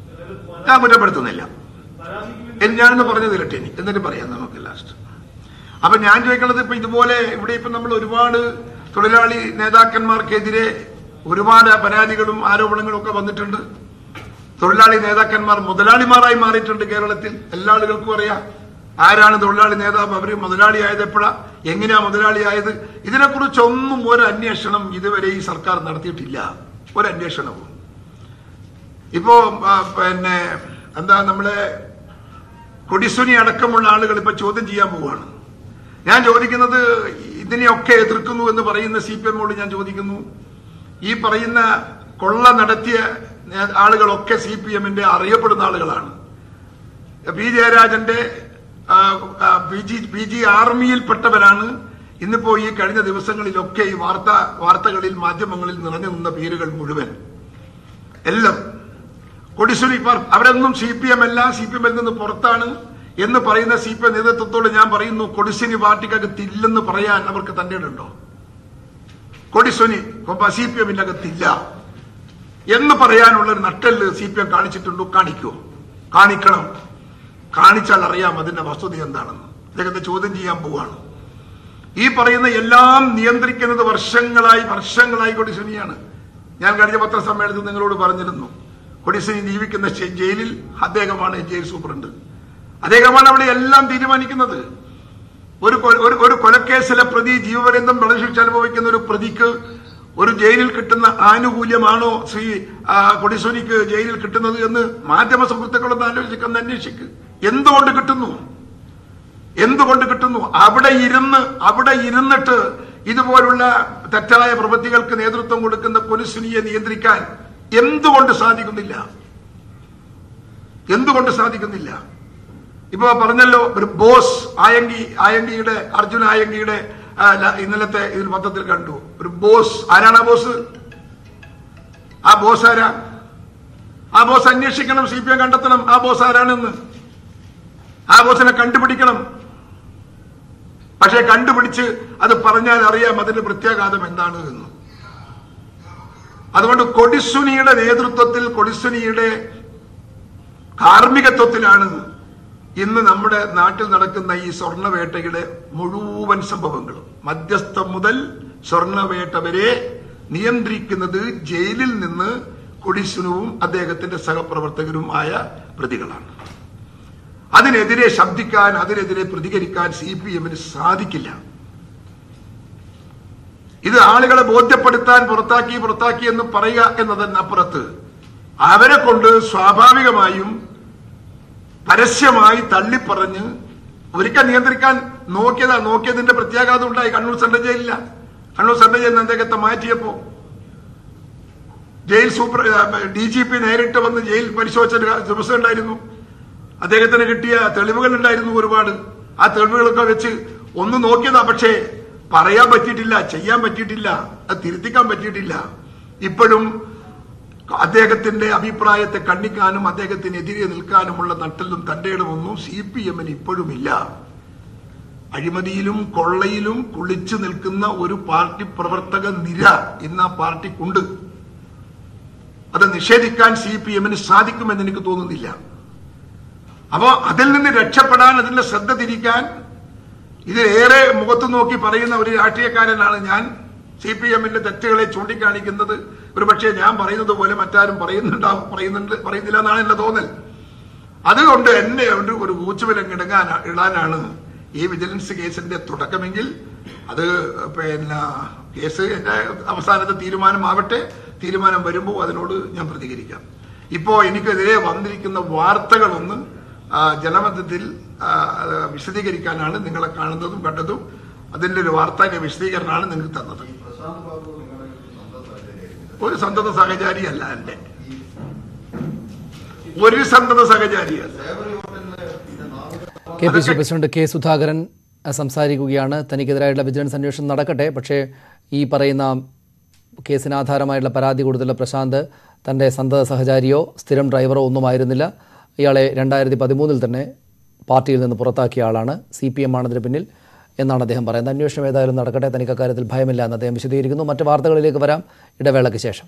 ഞാൻ കുറ്റപ്പെടുത്തുന്നില്ല എൻ- ഞാനൊന്ന് പറഞ്ഞു തരട്ടെ ഇനി എന്നിട്ട് പറയാം നമുക്ക് ലാസ്റ്റ് അപ്പൊ ഞാൻ ചോദിക്കുന്നത് ഇപ്പൊ ഇതുപോലെ ഇവിടെ ഇപ്പൊ നമ്മൾ ഒരുപാട് തൊഴിലാളി നേതാക്കന്മാർക്കെതിരെ ഒരുപാട് പരാതികളും ആരോപണങ്ങളും ഒക്കെ വന്നിട്ടുണ്ട് തൊഴിലാളി നേതാക്കന്മാർ മുതലാളിമാരായി മാറിയിട്ടുണ്ട് കേരളത്തിൽ എല്ലാ ആളുകൾക്കും അറിയാം ആരാണ് തൊഴിലാളി നേതാവ് അവര് മുതലാളിയായത് എപ്പോഴാ എങ്ങനെയാ മുതലാളിയായത് ഇതിനെക്കുറിച്ചൊന്നും ഒരു അന്വേഷണം ഇതുവരെ ഈ സർക്കാർ നടത്തിയിട്ടില്ല ഒരു അന്വേഷണവും ഇപ്പോ ആ, പിന്നെ എന്താ നമ്മളെ കൊടിസുനി അടക്കമുള്ള ആളുകൾ ഇപ്പൊ ചോദ്യം ചെയ്യാൻ പോവുകയാണ് ഞാൻ ചോദിക്കുന്നത് ഇതിനെയൊക്കെ എതിർക്കുന്നു എന്ന് പറയുന്ന സി പി എമ്മോട് ഞാൻ ചോദിക്കുന്നു ഈ പറയുന്ന കൊള്ള നടത്തിയ നേ- ആളുകളൊക്കെ സി പി എമ്മിന്റെ അറിയപ്പെടുന്ന ആളുകളാണ് പി ജയരാജന്റെ ആ, ആ, പി ജി പി ജി ആർമിയിൽപ്പെട്ടവരാണ് ഇന്നിപ്പോ ഈ കഴിഞ്ഞ ദിവസങ്ങളിലൊക്കെ ഈ വാർത്ത വാർത്തകളിൽ മാധ്യമങ്ങളിൽ നിറഞ്ഞു നിന്ന പേരുകൾ മുഴുവൻ എല്ലാം കൊടിസുനി ഇപ്പൊ അവരൊന്നും സി പി എം അല്ല സി പി എമ്മിൽ നിന്ന് പുറത്താണ് എന്ന് പറയുന്ന സി പി എം നേതൃത്വത്തോട് ഞാൻ പറയുന്നു കൊടിശ്ശേരി പാർട്ടിക്കകത്ത് ഇല്ലെന്ന് പറയാൻ അവർക്ക് തന്റെ ഉണ്ടോ കൊടിശ്ശേരി സി പി എമ്മിന്റെ അകത്തില്ല എന്ന് പറയാനുള്ള ഒരു നട്ടല് സി പി എം കാണിച്ചിട്ടുണ്ടോ കാണിക്കൂ കാണിക്കണം കാണിച്ചാൽ അറിയാം അതിന്റെ വസ്തുത എന്താണെന്ന് അദ്ദേഹത്തെ ചോദ്യം ചെയ്യാൻ പോവാണ് ഈ പറയുന്ന എല്ലാം നിയന്ത്രിക്കുന്നത് വർഷങ്ങളായി വർഷങ്ങളായി കൊടിശ്ശേരിയാണ് ഞാൻ കഴിഞ്ഞ പത്രസമ്മേളനത്തിൽ നിങ്ങളോട് പറഞ്ഞിരുന്നു കൊടിശ്ശേരി ജീവിക്കുന്ന ശെ- ജയിലിൽ അദ്ദേഹമാണ് ജയിൽ സൂപ്രണ്ട് അദ്ദേഹമാണ് അവിടെ എല്ലാം തീരുമാനിക്കുന്നത് ഒരു കൊ- ഒരു ഒരു കൊലക്കേസിലെ പ്രതി ജീവപര്യന്തം വധശിക്ഷ അനുഭവിക്കുന്ന ഒരു പ്രതിക്ക് ഒരു ജയിലിൽ കിട്ടുന്ന ആനുകൂല്യമാണോ ശ്രീ ആ, കൊടിശ്ശേരിക്ക് ജയിലിൽ കിട്ടുന്നത് എന്ന് മാധ്യമ സുഹൃത്തുക്കളൊന്ന് ആലോചിക്കുന്ന അന്വേഷിക്ക് എന്തുകൊണ്ട് കിട്ടുന്നു എന്തുകൊണ്ട് കിട്ടുന്നു അവിടെ ഇരുന്ന് അവിടെ ഇരുന്നിട്ട് ഇതുപോലുള്ള തെറ്റായ പ്രവൃത്തികൾക്ക് നേതൃത്വം കൊടുക്കുന്ന കൊലുസുനിയെ നിയന്ത്രിക്കാൻ എന്തുകൊണ്ട് സാധിക്കുന്നില്ല എന്തുകൊണ്ട് സാധിക്കുന്നില്ല ഇപ്പൊ പറഞ്ഞല്ലോ ഒരു ബോസ് ആയങ്കി ആയങ്കിയുടെ അർജുന ആയങ്കിയുടെ ആ, ല- ഇന്നലത്തെ ഇതിൽ പത്രത്തിൽ കണ്ടു ഒരു ബോസ് ആരാണ് ആ ബോസ് ആ ബോസ് ആരാ ആ ബോസ് അന്വേഷിക്കണം സി പി എം കണ്ടെത്തണം ആ ബോസ് ആരാണെന്ന് ആ ബോസിനെ കണ്ടുപിടിക്കണം പക്ഷെ കണ്ടുപിടിച്ച് അത് പറഞ്ഞാൽ അറിയാം അതിന്റെ പ്രത്യാഘാതം എന്താണ് എന്ന് അതുകൊണ്ട് കൊടിസുനിയുടെ നേതൃത്വത്തിൽ കൊടിസുനിയുടെ കാർമ്മികത്വത്തിലാണ് ഇന്ന് നമ്മുടെ നാട്ടിൽ നടക്കുന്ന ഈ സ്വർണവേട്ടയുടെ മുഴുവൻ സംഭവങ്ങളും മധ്യസ്ഥം മുതൽ സ്വർണവേട്ട വരെ നിയന്ത്രിക്കുന്നത് ജയിലിൽ നിന്ന് കൊടിസുനുവും അദ്ദേഹത്തിന്റെ സഹപ്രവർത്തകരും ആയ പ്രതികളാണ് അതിനെതിരെ ശബ്ദിക്കാൻ അതിനെതിരെ പ്രതികരിക്കാൻ സി പി എമ്മിന് സാധിക്കില്ല ഇത് ആളുകളെ ബോധ്യപ്പെടുത്താൻ പുറത്താക്കി പുറത്താക്കി എന്ന് പറയുക എന്നതിനപ്പുറത്ത് അവരെ കൊണ്ട് സ്വാഭാവികമായും പരസ്യമായി തള്ളിപ്പറഞ്ഞ് ഒരിക്കൽ നിയന്ത്രിക്കാൻ നോക്കിയതാ നോക്കിയതിന്റെ പ്രത്യാഘാതം ഉണ്ടായി കണ്ണൂർ സെൻട്രൽ ജയിലില്ല കണ്ണൂർ സെൻട്രൽ ജയിലിൽ നിന്ന് അദ്ദേഹത്തെ മാറ്റിയപ്പോ jail super D G P നേരിട്ട് വന്ന് ജയിൽ പരിശോധിച്ച ഒരു ദിവസം ഉണ്ടായിരുന്നു അദ്ദേഹത്തിന് കിട്ടിയ തെളിവുകൾ ഉണ്ടായിരുന്നു ഒരുപാട് ആ തെളിവുകളൊക്കെ വെച്ച് ഒന്ന് നോക്കിയതാ പക്ഷേ പറയാൻ പറ്റിയിട്ടില്ല ചെയ്യാൻ പറ്റിയിട്ടില്ല അത് തിരുത്തിക്കാൻ പറ്റിയിട്ടില്ല ഇപ്പോഴും അദ്ദേഹത്തിന്റെ അഭിപ്രായത്തെ കണ്ണിക്കാനും അദ്ദേഹത്തിനെതിരെ നിൽക്കാനുമുള്ള നട്ടലും തന്റെ ഇടമൊന്നും സി പി എമ്മിന് ഇപ്പോഴുമില്ല അഴിമതിയിലും കൊള്ളയിലും കുളിച്ചു നിൽക്കുന്ന ഒരു പാർട്ടി പ്രവർത്തക നിര ഇന്ന് ആ പാർട്ടിക്കുണ്ട് അത് നിഷേധിക്കാൻ സി പി എമ്മിന് സാധിക്കുമെന്ന് എനിക്ക് തോന്നുന്നില്ല അപ്പോ അതിൽ നിന്ന് രക്ഷപ്പെടാൻ അതിന്റെ ശ്രദ്ധ തിരിക്കാൻ ഇതിലേറെ മുഖത്ത് നോക്കി പറയുന്ന ഒരു രാഷ്ട്രീയക്കാരനാണ് ഞാൻ സി പി എമ്മിന്റെ തെറ്റുകളെ ചൂണ്ടിക്കാണിക്കുന്നത് ഒരു പക്ഷേ ഞാൻ പറയുന്നത് പോലെ മറ്റാരും പറയുന്നുണ്ടാവും പറയുന്നുണ്ട് പറയുന്നില്ല എന്നാണ് എന്റെ തോന്നൽ അതുകൊണ്ട് എന്നെ ഒരു ഒരു ഊച്ചുവിലങ്ങിടങ്ങാൻ ഇടാനാണ് ഈ വിജിലൻസ് കേസിന്റെ തുടക്കമെങ്കിൽ അത് പിന്നെ കേസ് എന്റെ അവസാനത്തെ തീരുമാനമാവട്ടെ തീരുമാനം വരുമ്പോൾ അതിനോട് ഞാൻ പ്രതികരിക്കാം ഇപ്പോ എനിക്കെതിരെ വന്നിരിക്കുന്ന വാർത്തകളൊന്ന് ആ, ജനമധ്യത്തിൽ ആ, അത് വിശദീകരിക്കാനാണ് നിങ്ങളെ കാണുന്നതും കണ്ടതും അതിന്റെ ഒരു വാർത്താ വിശദീകരണമാണ് നിങ്ങൾക്ക് തന്നത് പ്രശാന്ത് ബാബു നിങ്ങളുടെ ഒരു സ്വന്തം സാഹചര്യമായിരുന്നു ഒരു സന്തത സഹചാരിയല്ല എന്റെ ഒരു സന്തത സഹചാരിയല്ല സേവറി ഹോട്ടലിന് ഇത് നാല് K P C president K Sudhakaran അഹ്, സംസാരിക്കുകയാണ് തനിക്കെതിരായിട്ടുള്ള വിജിലൻസ് അന്വേഷണം നടക്കട്ടെ പക്ഷേ ഈ പറയുന്ന കേസിന് ആധാരമായിട്ടുള്ള പരാതി കൊടുത്തുള്ള പ്രശാന്ത് തൻ്റെ സന്തത സഹചാരിയോ സ്ഥിരം ഡ്രൈവറോ ഒന്നുമായിരുന്നില്ല ഇയാളെ രണ്ടായിരത്തി പതിമൂന്നിൽ തന്നെ പാർട്ടിയിൽ നിന്ന് പുറത്താക്കിയ ആളാണ് സി പി എം ആണതിന് പിന്നിൽ എന്നാണ് അദ്ദേഹം പറയുന്നത് അന്വേഷണം ഏതായാലും നടക്കട്ടെ തനിക്ക് അക്കാര്യത്തിൽ ഭയമില്ല എന്ന് അദ്ദേഹം വിശദീകരിക്കുന്നു മറ്റ് വാർത്തകളിലേക്ക് വരാം ഇടവേളയ്ക്ക് ശേഷം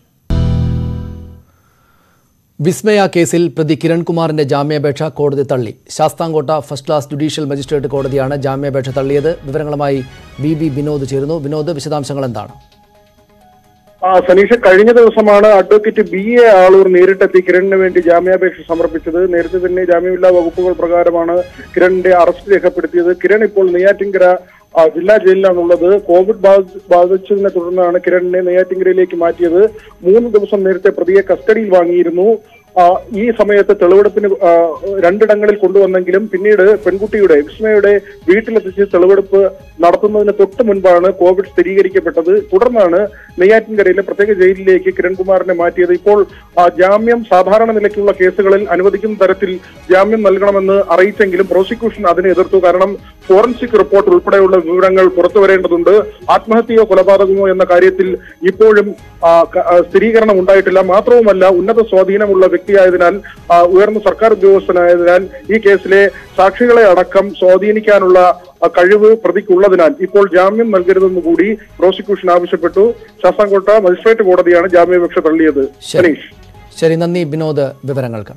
വിസ്മയ കേസിൽ പ്രതി കിരൺകുമാറിന്റെ ജാമ്യാപേക്ഷ കോടതി തള്ളി Sasthamkotta first class judicial magistrate കോടതിയാണ് ജാമ്യാപേക്ഷ തള്ളിയത് വിവരങ്ങളുമായി ബി ബി വിനോദ് ചേരുന്നു വിനോദ് വിശദാംശങ്ങൾ എന്താണ് ആ സനീഷ കഴിഞ്ഞ ദിവസമാണ് അഡ്വക്കേറ്റ് ബി എ ആളൂർ നേരിട്ടെത്തി കിരണിന് വേണ്ടി ജാമ്യാപേക്ഷ സമർപ്പിച്ചത് നേരത്തെ തന്നെ ജാമ്യമില്ലാ വകുപ്പുകൾ പ്രകാരമാണ് കിരണിന്റെ അറസ്റ്റ് രേഖപ്പെടുത്തിയത് കിരൺ ഇപ്പോൾ നെയ്യാറ്റിങ്കര ആ, ജില്ലാ ജയിലിലാണുള്ളത് കോവിഡ് ബാധ- ബാധിച്ചതിനെ തുടർന്നാണ് കിരണിനെ നെയ്യാറ്റിങ്കരയിലേക്ക് മാറ്റിയത് മൂന്ന് ദിവസം നേരത്തെ പ്രതിയെ കസ്റ്റഡിയിൽ വാങ്ങിയിരുന്നു ആ, ഈ സമയത്ത് തെളിവെടുപ്പിന് ആ, രണ്ടിടങ്ങളിൽ കൊണ്ടുവന്നെങ്കിലും പിന്നീട് പെൺകുട്ടിയുടെ വിസ്മയുടെ വീട്ടിലെത്തിച്ച് തെളിവെടുപ്പ് നടത്തുന്നതിന് തൊട്ട് മുൻപാണ് കോവിഡ് സ്ഥിരീകരിക്കപ്പെട്ടത് തുടർന്നാണ് നെയ്യാറ്റിൻകരയിലെ പ്രത്യേക ജയിലിലേക്ക് കിരൺകുമാറിനെ മാറ്റിയത് ഇപ്പോൾ ആ, ജാമ്യം സാധാരണ നിലയ്ക്കുള്ള കേസുകളിൽ അനുവദിക്കുന്ന തരത്തിൽ ജാമ്യം നൽകണമെന്ന് അറിയിച്ചെങ്കിലും പ്രോസിക്യൂഷൻ അതിനെ എതിർത്തു കാരണം ഫോറൻസിക് റിപ്പോർട്ട് ഉൾപ്പെടെയുള്ള വിവരങ്ങൾ പുറത്തു വരേണ്ടതുണ്ട് ആത്മഹത്യയോ കൊലപാതകമോ എന്ന കാര്യത്തിൽ ഇപ്പോഴും ആ, ക- ആ, സ്ഥിരീകരണം ഉണ്ടായിട്ടില്ല മാത്രവുമല്ല ഉന്നത സ്വാധീനമുള്ള വ്യക്തി വ്യക്തിയായതിനാൽ ആ, ഉയർന്ന സർക്കാർ ഉദ്യോഗസ്ഥനായതിനാൽ ഈ കേസിലെ സാക്ഷികളെ അടക്കം സ്വാധീനിക്കാനുള്ള ആ, കഴിവ് പ്രതിക്കുള്ളതിനാൽ ഇപ്പോൾ ജാമ്യം നൽകരുതെന്ന് കൂടി പ്രോസിക്യൂഷൻ ആവശ്യപ്പെട്ടു ശാസ്താംകോട്ട മജിസ്ട്രേറ്റ് കോടതിയാണ് ജാമ്യാപേക്ഷ തള്ളിയത് ശരി സനീഷ് ശരി നന്ദി വിനോദ് വിവരങ്ങൾക്ക്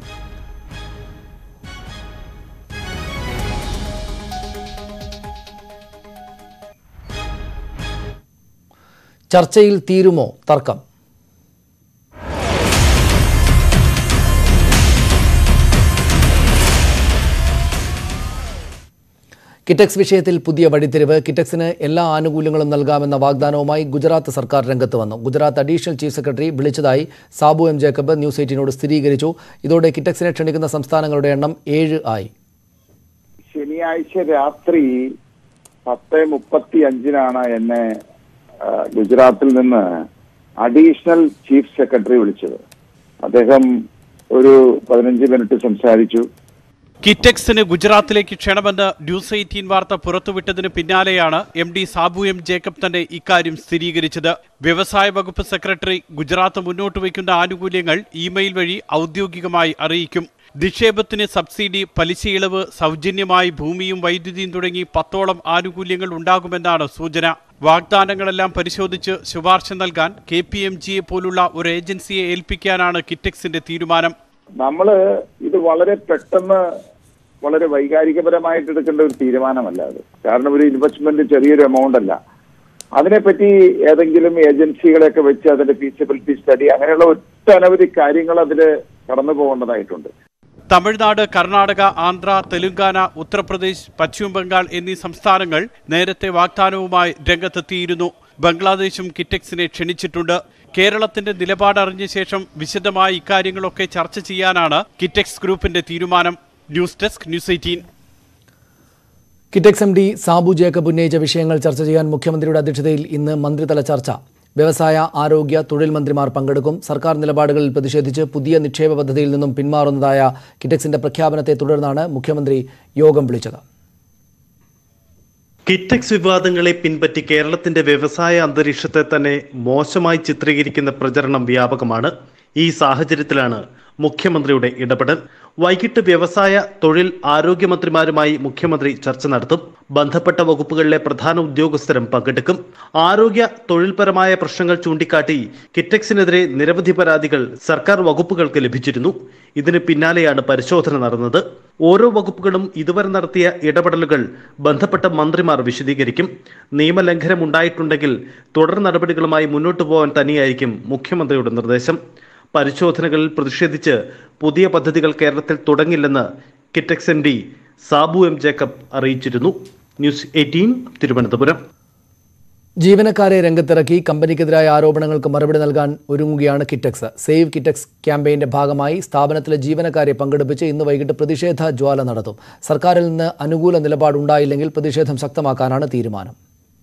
ചർച്ചയിൽ തീരുമോ തർക്കം കിറ്റക്സ് വിഷയത്തിൽ പുതിയ വഴിത്തിരിവ് കിറ്റക്സിന് എല്ലാ ആനുകൂല്യങ്ങളും നൽകാമെന്ന വാഗ്ദാനവുമായി ഗുജറാത്ത് സർക്കാർ രംഗത്ത് വന്നു ഗുജറാത്ത് അഡീഷണൽ ചീഫ് സെക്രട്ടറി വിളിച്ചതായി സാബു എം ജേക്കബ് ന്യൂസ് എയ്റ്റീനോട് സ്ഥിരീകരിച്ചു ഇതോടെ കിറ്റക്സിനെ ക്ഷണിക്കുന്ന സംസ്ഥാനങ്ങളുടെ എണ്ണം ഏഴ് ആയി ശനിയാഴ്ച രാത്രി പത്ത് മുപ്പത്തി അഞ്ചിനാണ് എന്നെ ആ, ഗുജറാത്തിൽ നിന്ന് അഡീഷണൽ ചീഫ് സെക്രട്ടറി വിളിച്ചത് അദ്ദേഹം ഒരു പതിനഞ്ച് മിനിറ്റ് സംസാരിച്ചു കിറ്റക്സിന് ഗുജറാത്തിലേക്ക് ക്ഷണമെന്ന് ന്യൂസ് എയ്റ്റീൻ വാർത്ത പുറത്തുവിട്ടതിന് പിന്നാലെയാണ് M D Sabu M Jacob തന്നെ ഇക്കാര്യം സ്ഥിരീകരിച്ചത് വ്യവസായ വകുപ്പ് സെക്രട്ടറി ഗുജറാത്ത് മുന്നോട്ട് വയ്ക്കുന്ന ആനുകൂല്യങ്ങൾ ഇമെയിൽ വഴി ഔദ്യോഗികമായി അറിയിക്കും നിക്ഷേപത്തിന് സബ്സിഡി പലിശ ഇളവ് സൗജന്യമായി ഭൂമിയും വൈദ്യുതിയും തുടങ്ങി പത്തോളം ആനുകൂല്യങ്ങൾ ഉണ്ടാകുമെന്നാണ് സൂചന വാഗ്ദാനങ്ങളെല്ലാം പരിശോധിച്ച് ശുപാർശ നൽകാൻ കെ പി എം ജിയെ പോലുള്ള ഒരു ഏജൻസിയെ ഏൽപ്പിക്കാനാണ് കിറ്റക്സിന്റെ തീരുമാനം നമ്മള് ഇത് വളരെ പെട്ടെന്ന് വളരെ വൈകാരികപരമായിട്ട് എടുക്കേണ്ട ഒരു തീരുമാനമല്ല അത് കാരണം ഒരു ഇൻവെസ്റ്റ്മെന്റ് ചെറിയൊരു എമൗണ്ട് അല്ല അതിനെപ്പറ്റി ഏതെങ്കിലും ഏജൻസികളെയൊക്കെ വെച്ച് അതിന്റെ ഫീസിബിലിറ്റി സ്റ്റഡി അങ്ങനെയുള്ള ഒട്ടനവധി കാര്യങ്ങൾ അതിൽ കടന്നു പോകേണ്ടതായിട്ടുണ്ട് തമിഴ്നാട് കർണാടക ആന്ധ്ര തെലുങ്കാന ഉത്തർപ്രദേശ് പശ്ചിമ ബംഗാൾ എന്നീ സംസ്ഥാനങ്ങൾ നേരത്തെ വാഗ്ദാനവുമായി രംഗത്തെത്തിയിരുന്നു ബംഗ്ലാദേശും കിറ്റക്സിനെ ക്ഷണിച്ചിട്ടുണ്ട് കേരളത്തിന്റെ നിലപാട് അറിഞ്ഞ ശേഷം വിശദമായി ഇക്കാര്യങ്ങളൊക്കെ ചർച്ച ചെയ്യാനാണ് കിറ്റക്സ് ഗ്രൂപ്പിന്റെ തീരുമാനം news desk news eighteen Kitex M D Sabu Jacob ഉന്നയിച്ച വിഷയങ്ങൾ ചർച്ച ചെയ്യാൻ മുഖ്യമന്ത്രിയുടെ അധ്യക്ഷതയിൽ ഇന്ന് മന്ത്രിതല ചർച്ച വ്യവസായ ആരോഗ്യ തൊഴിൽ മന്ത്രിമാർ പങ്കെടുക്കും സർക്കാർ നിലപാടുകളിൽ പ്രതിഷേധിച്ച് പുതിയ നിക്ഷേപ പദ്ധതിയിൽ നിന്നും പിന്മാറുന്നതായ കിറ്റക്സിന്റെ പ്രഖ്യാപനത്തെ തുടർന്നാണ് മുഖ്യമന്ത്രി യോഗം വിളിച്ചത് കിറ്റക്സ് വിവാദങ്ങളെ പിൻപറ്റി കേരളത്തിന്റെ വ്യവസായ അന്തരീക്ഷത്തെ തന്നെ മോശമായി ചിത്രീകരിക്കുന്ന പ്രചരണം വ്യാപകമാണ് ഈ സാഹചര്യത്തിലാണ് മുഖ്യമന്ത്രിയുടെ ഇടപെടൽ വൈകിട്ട് വ്യവസായ തൊഴിൽ ആരോഗ്യമന്ത്രിമാരുമായി മുഖ്യമന്ത്രി ചർച്ച നടത്തും ബന്ധപ്പെട്ട വകുപ്പുകളിലെ പ്രധാന ഉദ്യോഗസ്ഥരും പങ്കെടുക്കും ആരോഗ്യ തൊഴിൽപരമായ പ്രശ്നങ്ങൾ ചൂണ്ടിക്കാട്ടി കിറ്റക്സിനെതിരെ നിരവധി പരാതികൾ സർക്കാർ വകുപ്പുകൾക്ക് ലഭിച്ചിരുന്നു ഇതിന് പിന്നാലെയാണ് പരിശോധന നടന്നത് ഓരോ വകുപ്പുകളും ഇതുവരെ നടത്തിയ ഇടപെടലുകൾ ബന്ധപ്പെട്ട മന്ത്രിമാർ വിശദീകരിക്കും നിയമലംഘനം ഉണ്ടായിട്ടുണ്ടെങ്കിൽ തുടർ നടപടികളുമായി മുന്നോട്ടു പോകാൻ തന്നെയായിരിക്കും മുഖ്യമന്ത്രിയുടെ നിർദ്ദേശം പരിശോധനകളിൽ പ്രതിഷേധിച്ച് പുതിയ പദ്ധതികൾ കേരളത്തിൽ തുടങ്ങില്ലെന്ന് Kitex M D Sabu M Jacob അറിയിച്ചിരുന്നു ന്യൂസ് എയ്റ്റീൻ തിരുവനന്തപുരം ജീവനക്കാരെ രംഗത്തിറക്കി കമ്പനിക്കെതിരായ ആരോപണങ്ങൾക്ക് മറുപടി നൽകാൻ ഒരുങ്ങുകയാണ് കിറ്റക്സ് സേവ് കിറ്റക്സ് ക്യാമ്പയിന്റെ ഭാഗമായി സ്ഥാപനത്തിലെ ജീവനക്കാരെ പങ്കെടുപ്പിച്ച് ഇന്ന് വൈകിട്ട് പ്രതിഷേധ ജ്വാല നടത്തും സർക്കാരിൽ നിന്ന് അനുകൂല നിലപാടുണ്ടായില്ലെങ്കിൽ പ്രതിഷേധം ശക്തമാക്കാനാണ് തീരുമാനം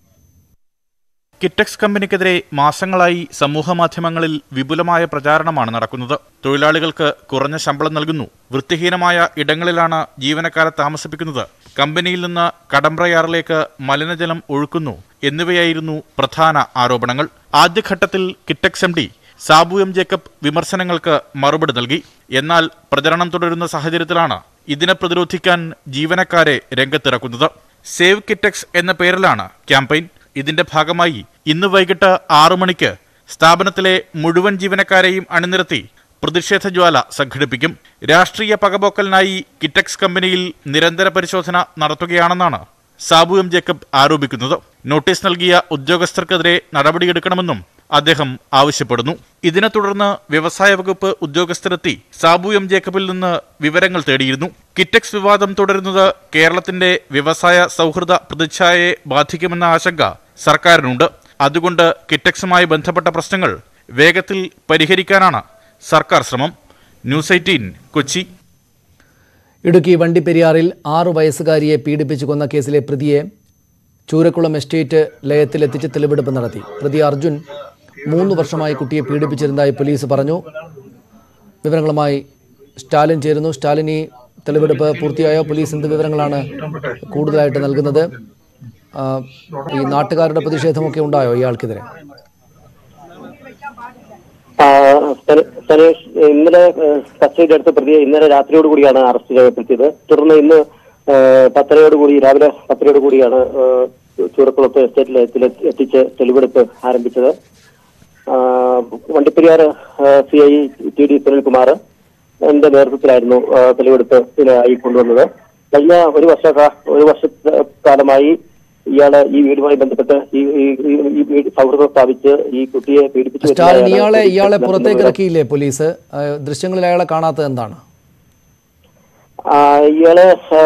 കിറ്റക്സ് കമ്പനിക്കെതിരെ മാസങ്ങളായി സമൂഹമാധ്യമങ്ങളിൽ വിപുലമായ പ്രചാരണമാണ് നടക്കുന്നത് തൊഴിലാളികൾക്ക് കുറഞ്ഞ ശമ്പളം നൽകുന്നു വൃത്തിഹീനമായ ഇടങ്ങളിലാണ് ജീവനക്കാരെ താമസിപ്പിക്കുന്നത് കമ്പനിയിൽ നിന്ന് കടമ്പ്രയാറിലേക്ക് മലിനജലം ഒഴുക്കുന്നു എന്നിവയായിരുന്നു പ്രധാന ആരോപണങ്ങൾ ആദ്യഘട്ടത്തിൽ Kitex M D Sabu M Jacob വിമർശനങ്ങൾക്ക് മറുപടി നൽകി എന്നാൽ പ്രചരണം തുടരുന്ന സാഹചര്യത്തിലാണ് ഇതിനെ പ്രതിരോധിക്കാൻ ജീവനക്കാരെ രംഗത്തിറക്കുന്നത് സേവ് കിറ്റക്സ് എന്ന പേരിലാണ് ക്യാമ്പയിൻ ഇതിന്റെ ഭാഗമായി ഇന്ന് വൈകിട്ട് ആറു മണിക്ക് സ്ഥാപനത്തിലെ മുഴുവൻ ജീവനക്കാരെയും അണിനിരത്തി പ്രതിഷേധ ജ്വാല സംഘടിപ്പിക്കും രാഷ്ട്രീയ പകപോക്കലിനായി കിറ്റക്സ് കമ്പനിയിൽ നിരന്തര പരിശോധന നടത്തുകയാണെന്നാണ് സാബു എം ജേക്കബ് ആരോപിക്കുന്നത് നോട്ടീസ് നൽകിയ ഉദ്യോഗസ്ഥർക്കെതിരെ നടപടിയെടുക്കണമെന്നും അദ്ദേഹം ആവശ്യപ്പെടുന്നു ഇതിനെ തുടർന്ന് വ്യവസായ വകുപ്പ് ഉദ്യോഗസ്ഥരെത്തി സാബു എം ജേക്കബിൽ നിന്ന് വിവരങ്ങൾ തേടിയിരുന്നു കിറ്റക്സ് വിവാദം തുടരുന്നത് കേരളത്തിന്റെ വ്യവസായ സൗഹൃദ പ്രതിച്ഛായയെ ബാധിക്കുമെന്ന ആശങ്ക സർക്കാരിനുണ്ട് അതുകൊണ്ട് കിറ്റക്സുമായി ബന്ധപ്പെട്ട പ്രശ്നങ്ങൾ വേഗത്തിൽ പരിഹരിക്കാനാണ് സർക്കാർ ശ്രമം ന്യൂസ് എയ്റ്റീൻ കൊച്ചി ഇടുക്കി വണ്ടിപ്പെരിയാറിൽ ആറു വയസ്സുകാരിയെ പീഡിപ്പിച്ചു കൊന്ന കേസിലെ പ്രതിയെ ചൂരക്കുളം എസ്റ്റേറ്റ് ലയത്തിലെത്തിച്ച് തെളിവെടുപ്പ് നടത്തി പ്രതി അർജുൻ മൂന്ന് വർഷമായി കുട്ടിയെ പീഡിപ്പിച്ചിരുന്നതായി പോലീസ് പറഞ്ഞു വിവരങ്ങളുമായി സ്റ്റാലിൻ ചേരുന്നു സ്റ്റാലിൻ ഈ തെളിവെടുപ്പ് പൂർത്തിയായോ പോലീസ് എന്ത് വിവരങ്ങളാണ് കൂടുതലായിട്ട് നൽകുന്നത് ആ, ഈ നാട്ടുകാരുടെ പ്രതിഷേധമൊക്കെ ഉണ്ടായോ ഇയാൾക്കെതിരെ ആ, സന- സനേഷ് ഇന്നലെ കസ്റ്റഡിയിൽ എടുത്ത പ്രതിയെ ഇന്നലെ രാത്രിയോട് കൂടിയാണ് അറസ്റ്റ് രേഖപ്പെടുത്തിയത് തുടർന്ന് ഇന്ന് ആ, പത്തരയോട് കൂടി രാവിലെ പത്തരയോട് കൂടിയാണ് ആ, ചൂരക്കുളത്ത് എസ്റ്റേറ്റിൽ എത്തി- എത്തിച്ച് തെളിവെടുപ്പ് ആരംഭിച്ചത് ആ, Vandiperiyar C I T D Sunilkumar എന്റെ നേതൃത്വത്തിലായിരുന്നു ആ, തെളിവെടുപ്പ് ഇതിനായി കൊണ്ടുവന്നത് കഴിഞ്ഞ ഒരു വർഷ ഒരു വർഷക്കാലമായി ഇയാള് ഈ വീടുമായി ബന്ധപ്പെട്ട് ഈ ഈ- ഈ- ഈ വീട് സൗഹൃദം സ്ഥാപിച്ച് ഈ കുട്ടിയെ പീഡിപ്പിച്ചു സ്റ്റാലിൻ വരുന്നതായാണ് ഇയാളെ പോലീസ് ഇയാളെ നൽകുന്ന പുറത്തേക്ക് വിവരം. ഇറക്കിയില്ലേ പോലീസ് ആ, ദൃശ്യങ്ങളിൽ അയാളെ കാണാത്തത് എന്താണ് ആ, ഇയാളെ ആ,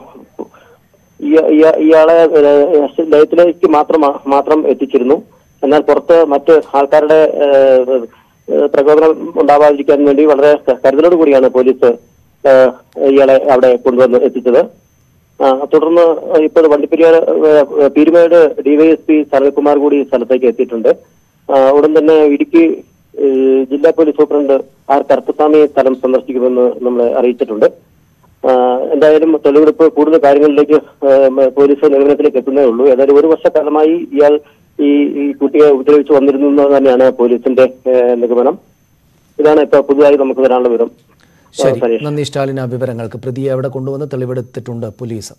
ഇയ- ഇയ- ഇയാളെ ഏഹ്, ലയത്തിലേക്ക് മാത്രം മാത്രം എത്തിച്ചിരുന്നു എന്നാൽ പുറത്ത് മറ്റ് ആൾക്കാരുടെ ഏഹ്, ഏഹ്, പ്രകോപനം ഉണ്ടാവാതിരിക്കാൻ വേണ്ടി വളരെ കരുതലോട് കൂടിയാണ് പോലീസ് ഏഹ്, ഇയാളെ അവിടെ കൊണ്ടുവന്ന് എത്തിച്ചത് ആ, തുടർന്ന് ഇപ്പോൾ വണ്ടിപ്പെരിയാർ ഏഹ്, പീരുമേട് ഡിവൈഎസ്പി സനൽകുമാർ കൂടി സ്ഥലത്തേക്ക് എത്തിയിട്ടുണ്ട് ആ, ഉടൻ തന്നെ ഇടുക്കി ഏഹ്, ജില്ലാ പോലീസ് സൂപ്രണ്ട് ആർ കറുപ്പസ്വാമി സ്ഥലം സന്ദർശിക്കുമെന്ന് നമ്മളെ അറിയിച്ചിട്ടുണ്ട് ആ, എന്തായാലും തെളിവെടുപ്പ് കൂടുതൽ കാര്യങ്ങളിലേക്ക് ആ, മ- പോലീസ് നിഗമനത്തിലേക്ക് എത്തുന്നേ ഉള്ളൂ ഏതായാലും ഒരു വർഷക്കാലമായി ഇയാൾ ഈ ഈ കുട്ടിയെ ഉപദ്രവിച്ചു വന്നിരുന്നു എന്ന് തന്നെയാണ് പോലീസിന്റെ ഏ, നിഗമനം ഇതാണ് ഇപ്പൊ പുതുതായി നമുക്ക് വരാനുള്ള വിവരം ശരി സനീഷ്. നന്ദി സ്റ്റാലിൻ ആ വിവരങ്ങൾക്ക് പ്രതിയെ അവിടെ കൊണ്ടുവന്ന് തെളിവെടുത്തിട്ടുണ്ട് പോലീസ്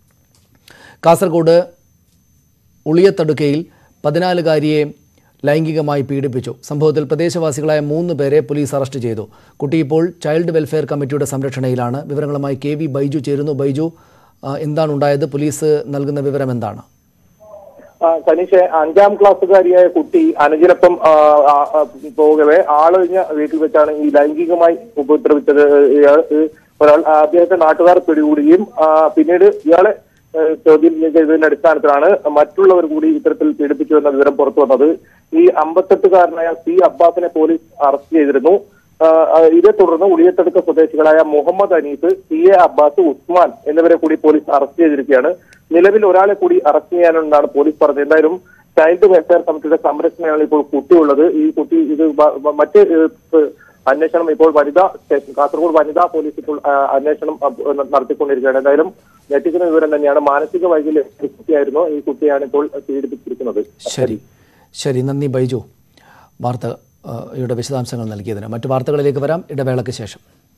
കാസർഗോഡ് ഉളിയത്തടുക്കയിൽ പതിനാലുകാരിയെ ലൈംഗികമായി പീഡിപ്പിച്ചു സംഭവത്തിൽ പ്രദേശവാസികളായ മൂന്ന് പേരെ പോലീസ് അറസ്റ്റ് ചെയ്തു കുട്ടി ഇപ്പോൾ ചൈൽഡ് വെൽഫെയർ കമ്മിറ്റിയുടെ സംരക്ഷണയിലാണ് വിവരങ്ങളുമായി കെ വി ബൈജു ചേരുന്നു ബൈജു ആ, എന്താണ് ഉണ്ടായത് പോലീസ് നൽകുന്ന വിവരം എന്താണ് ആ, സനീഷെ അഞ്ചാം ക്ലാസ്സുകാരിയായ കുട്ടി അനുജനൊപ്പം ആ, ആ, ആ, പോകവെ ആളൊഴിഞ്ഞ വീട്ടിൽ വെച്ചാണ് ഈ ലൈംഗികമായി ഉപദ്രവിച്ചത് ഇയാൾ ഈ ഒരാൾ ആ, അദ്ദേഹത്തെ നാട്ടുകാർ പിടികൂടുകയും ആ, പിന്നീട് ഇയാളെ ഏ, ചോദ്യം ചെയ്തതിന്റെ അടിസ്ഥാനത്തിലാണ് മറ്റുള്ളവർ കൂടി ഇത്തരത്തിൽ പീഡിപ്പിച്ചു എന്ന വിവരം പുറത്തു വന്നത് ഈ അമ്പത്തെട്ടുകാരനായ സി അബ്ബാസിനെ പോലീസ് അറസ്റ്റ് ചെയ്തിരുന്നു ആ, ആ, ഇതേ തുടർന്ന് ഉളിയത്തടുക്ക സ്വദേശികളായ മുഹമ്മദ് അനീഫ് സി എ അബ്ബാസ് ഉസ്മാൻ എന്നിവരെ കൂടി പോലീസ് അറസ്റ്റ് ചെയ്തിരിക്കുകയാണ് നിലവിൽ ഒരാളെ കൂടി അറസ്റ്റ് ചെയ്യാനെന്നാണ് പോലീസ് പറഞ്ഞത് എന്തായാലും ചൈൽഡ് വെൽഫെയർ കമ്മിറ്റിയുടെ സംരക്ഷണയാണ് ഇപ്പോൾ കുട്ടിയുള്ളത് ഈ കുട്ടി ഇത് വ- വ- മറ്റ് ഏഹ്, അന്വേഷണം ഇപ്പോൾ വനിതാ സ്റ്റേഷൻ കാസർഗോഡ് വനിതാ പോലീസ് ഇപ്പോൾ ആ, അന്വേഷണം അഹ്, നടത്തിക്കൊണ്ടിരിക്കുകയാണ് എന്തായാലും ഞെട്ടിക്കുന്ന വിവരം തന്നെയാണ് മാനസിക വൈകല്യ കുട്ടിയായിരുന്നു ഈ കുട്ടിയാണ് ഇപ്പോൾ പീഡിപ്പിച്ചിരിക്കുന്നത് ശരി ശരി നന്ദി ബൈജു വാർത്ത ആ, യുടെ വിശദാംശങ്ങൾ നൽകിയതിന് മറ്റു വാർത്തകളിലേക്ക് വരാം ഇടവേളയ്ക്ക് ശേഷം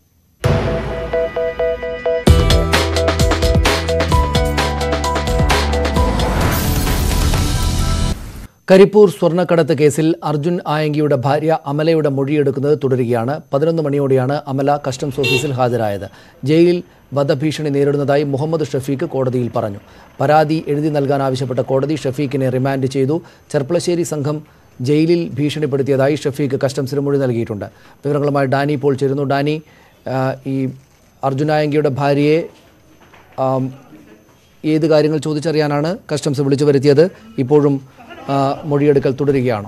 കരിപ്പൂർ സ്വർണ്ണക്കടത്ത് കേസിൽ അർജുൻ ആയങ്കിയുടെ ഭാര്യ അമലയുടെ മൊഴിയെടുക്കുന്നത് തുടരുകയാണ് പതിനൊന്ന് മണിയോടെയാണ് അമല കസ്റ്റംസ് ഓഫീസിൽ ഹാജരായത് ജയിലിൽ വധഭീഷണി നേരിടുന്നതായി മുഹമ്മദ് ഷഫീഖ് കോടതിയിൽ പറഞ്ഞു പരാതി എഴുതി നൽകാൻ ആവശ്യപ്പെട്ട കോടതി ഷഫീഖിനെ റിമാൻഡ് ചെയ്തു ചെർപ്പളശ്ശേരി സംഘം ജയിലിൽ ഭീഷണിപ്പെടുത്തിയതായി ഷഫീഖ് കസ്റ്റംസിന് മൊഴി നൽകിയിട്ടുണ്ട് വിവരങ്ങളുമായി ഡാനി ഇപ്പോൾ ചേരുന്നു ഡാനി ആ, ഈ അർജുൻ ആയങ്കിയുടെ ഭാര്യയെ ആം, ഏത് കാര്യങ്ങൾ ചോദിച്ചറിയാനാണ് കസ്റ്റംസ് വിളിച്ചു വരുത്തിയത് ഇപ്പോഴും ആ, മൊഴിയെടുക്കൽ തുടരുകയാണോ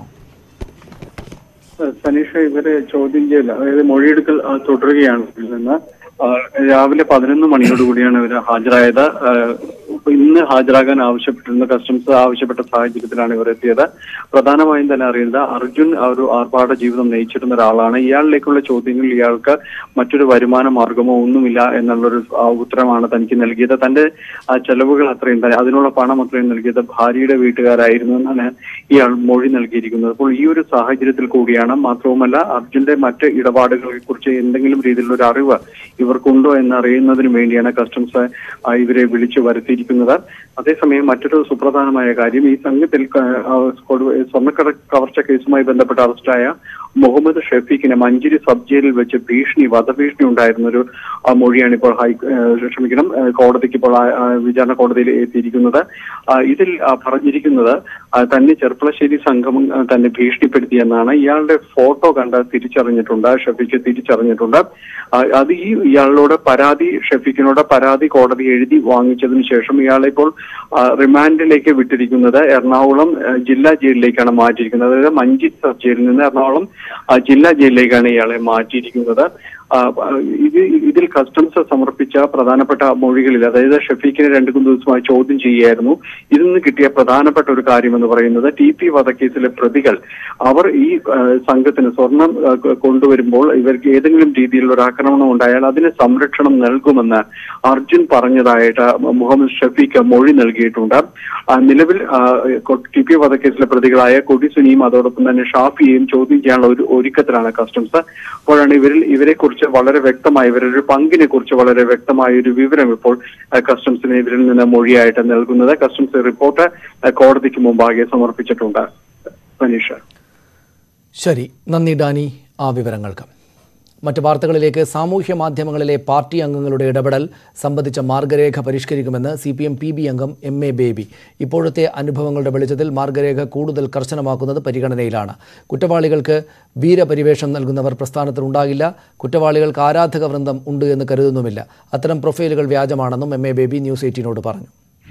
സനീഷ് ഇവരെ ചോദ്യം ചെയ്യൽ അതായത് മൊഴിയെടുക്കൽ ആ, തുടരുകയാണ് ഇതിൽ നിന്ന് ആ, രാവിലെ പതിനൊന്ന് മണിയോടുകൂടിയാണ് ഇവർ ഹാജരായത് ആ, ഇന്ന് ഹാജരാകാൻ ആവശ്യപ്പെട്ടിരുന്ന കസ്റ്റംസ് ആവശ്യപ്പെട്ട സാഹചര്യത്തിലാണ് ഇവർ എത്തിയത് പ്രധാനമായും തന്നെ അറിയുന്നത് അർജുൻ ആ ഒരു ആർഭാട ജീവിതം നയിച്ചിരുന്ന ഒരാളാണ് ഇയാളിലേക്കുള്ള ചോദ്യങ്ങളിൽ ഇയാൾക്ക് മറ്റൊരു വരുമാന മാർഗമോ ഒന്നുമില്ല എന്നുള്ളൊരു ആ, ഉത്തരമാണ് തനിക്ക് നൽകിയത് തന്റെ ആ ചെലവുകൾ അത്രയും തന്നെ അതിനുള്ള പണം അത്രയും നൽകിയത് ഭാര്യയുടെ വീട്ടുകാരായിരുന്നു എന്നാണ് ഇയാൾ മൊഴി നൽകിയിരിക്കുന്നത് അപ്പോൾ ഈ ഒരു സാഹചര്യത്തിൽ കൂടിയാണ് മാത്രവുമല്ല അർജുന്റെ മറ്റ് ഇടപാടുകളെ കുറിച്ച് എന്തെങ്കിലും രീതിയിലുള്ള ഒരു അറിവ് ഇവർക്കുണ്ടോ എന്ന് അറിയുന്നതിന് വേണ്ടിയാണ് കസ്റ്റംസ് ആ, ഇവരെ വിളിച്ചു വരുത്തിയിരിക്കുന്നത് അതേസമയം മറ്റൊരു സുപ്രധാനമായ കാര്യം ഈ സംഘത്തിൽ ക- ആ, കൊടു- സ്വർണ്ണക്കട കവർച്ച കേസുമായി ബന്ധപ്പെട്ട് അറസ്റ്റായ മുഹമ്മദ് ഷഫീഖിനെ മഞ്ചേരി സബ് ജയിലിൽ വെച്ച് ഭീഷണി വധഭീഷണി ഉണ്ടായിരുന്ന ഒരു ആ, മൊഴിയാണ് ഇപ്പോൾ ഹൈ ഏ, ക്ഷമിക്കണം ഏ, കോടതിക്ക് ഇപ്പോൾ ആ, ആ, വിചാരണ കോടതിയിൽ എത്തിയിരിക്കുന്നത് ആ, ഇതിൽ ആ, പറഞ്ഞിരിക്കുന്നത് ആ, തന്നെ ചെർപ്പളശ്ശേരി സംഘം ആ, തന്നെ ഭീഷണിപ്പെടുത്തിയെന്നാണ് ഇയാളുടെ ഫോട്ടോ കണ്ട് തിരിച്ചറിഞ്ഞിട്ടുണ്ട് ഷഫീഖ് തിരിച്ചറിഞ്ഞിട്ടുണ്ട് ആ, അത് ഈ ഇയാളോട് പരാതി ഷഫീഖിനോട് പരാതി കോടതി എഴുതി വാങ്ങിച്ചതിന് ശേഷം ഇയാളെ ഇപ്പോൾ ആ, റിമാൻഡിലേക്ക് വിട്ടിരിക്കുന്നത് എറണാകുളം ആ, ജില്ലാ ജയിലിലേക്കാണ് മാറ്റിയിരിക്കുന്നത് അതായത് മഞ്ചി സബ് ജയിലിൽ നിന്ന് എറണാകുളം ആ, ജില്ലാ ജയിലിലേക്കാണ് ഇയാളെ മാറ്റിയിരിക്കുന്നത് ആ, ആ, ഇത് ഇതിൽ കസ്റ്റംസ് സമർപ്പിച്ച പ്രധാനപ്പെട്ട മൊഴികളിൽ അതായത് ഷഫീഖിനെ രണ്ടു മൂന്ന് ദിവസമായി ചോദ്യം ചെയ്യുകയായിരുന്നു ഇതിൽ നിന്ന് കിട്ടിയ പ്രധാനപ്പെട്ട ഒരു കാര്യം എന്ന് എന്ന് പറയുന്നത് ടി പി വധക്കേസിലെ പ്രതികൾ അവർ ഈ ആ, സംഘത്തിന് സ്വർണം ആ, കൊ- കൊണ്ടുവരുമ്പോൾ ഇവർക്ക് ഏതെങ്കിലും രീതിയിലുള്ള ഒരു ആക്രമണം ഉണ്ടായാൽ അതിന് സംരക്ഷണം നൽകുമെന്ന് അർജുൻ പറഞ്ഞതായിട്ട് മുഹമ്മദ് ഷഫീഖ് മൊഴി നൽകിയിട്ടുണ്ട് ആ, നിലവിൽ ആ, കൊ- ടി പി വധക്കേസിലെ പ്രതികളായ കൊടിസുനിയും അതോടൊപ്പം തന്നെ ഷാഫിയെയും ചോദ്യം ചെയ്യാനുള്ള ഒരു ഒരുക്കത്തിലാണ് കസ്റ്റംസ് അപ്പോഴാണ് ഇവരിൽ ഇവരെ കുറിച്ച് വളരെ വ്യക്തമായ ഇവരുടെ ഒരു പങ്കിനെ കുറിച്ച് വളരെ വ്യക്തമായ ഒരു വിവരം ഇപ്പോൾ ആ, കസ്റ്റംസിന് ഇവരിൽ നിന്ന് മൊഴിയായിട്ട് നൽകുന്നത് കസ്റ്റംസ് റിപ്പോർട്ട് ആ, കോടതിക്ക് മുമ്പാകെ സമർപ്പിച്ചിട്ടുണ്ട് മനീഷ ശരി നന്ദി ഡാനി ആ വിവരങ്ങൾക്ക് മറ്റ് വാർത്തകളിലേക്ക് സാമൂഹ്യ മാധ്യമങ്ങളിലെ പാർട്ടി അംഗങ്ങളുടെ ഇടപെടൽ സംബന്ധിച്ച മാർഗരേഖ പരിഷ്കരിക്കുമെന്ന് C P M P B അംഗം എം എ ബേബി ഇപ്പോഴത്തെ അനുഭവങ്ങളുടെ വെളിച്ചത്തിൽ മാർഗരേഖ കൂടുതൽ കർശനമാക്കുന്നത് പരിഗണനയിലാണ് കുറ്റവാളികൾക്ക് വീരപരിവേഷം നൽകുന്നവർ പ്രസ്ഥാനത്തിലുണ്ടാകില്ല കുറ്റവാളികൾക്ക് ആരാധക വൃന്ദം ഉണ്ട് എന്ന് കരുതുന്നുമില്ല അത്തരം പ്രൊഫൈലുകൾ വ്യാജമാണെന്നും എം എ ബേബി ന്യൂസ് എയ്റ്റീനോട് പറഞ്ഞു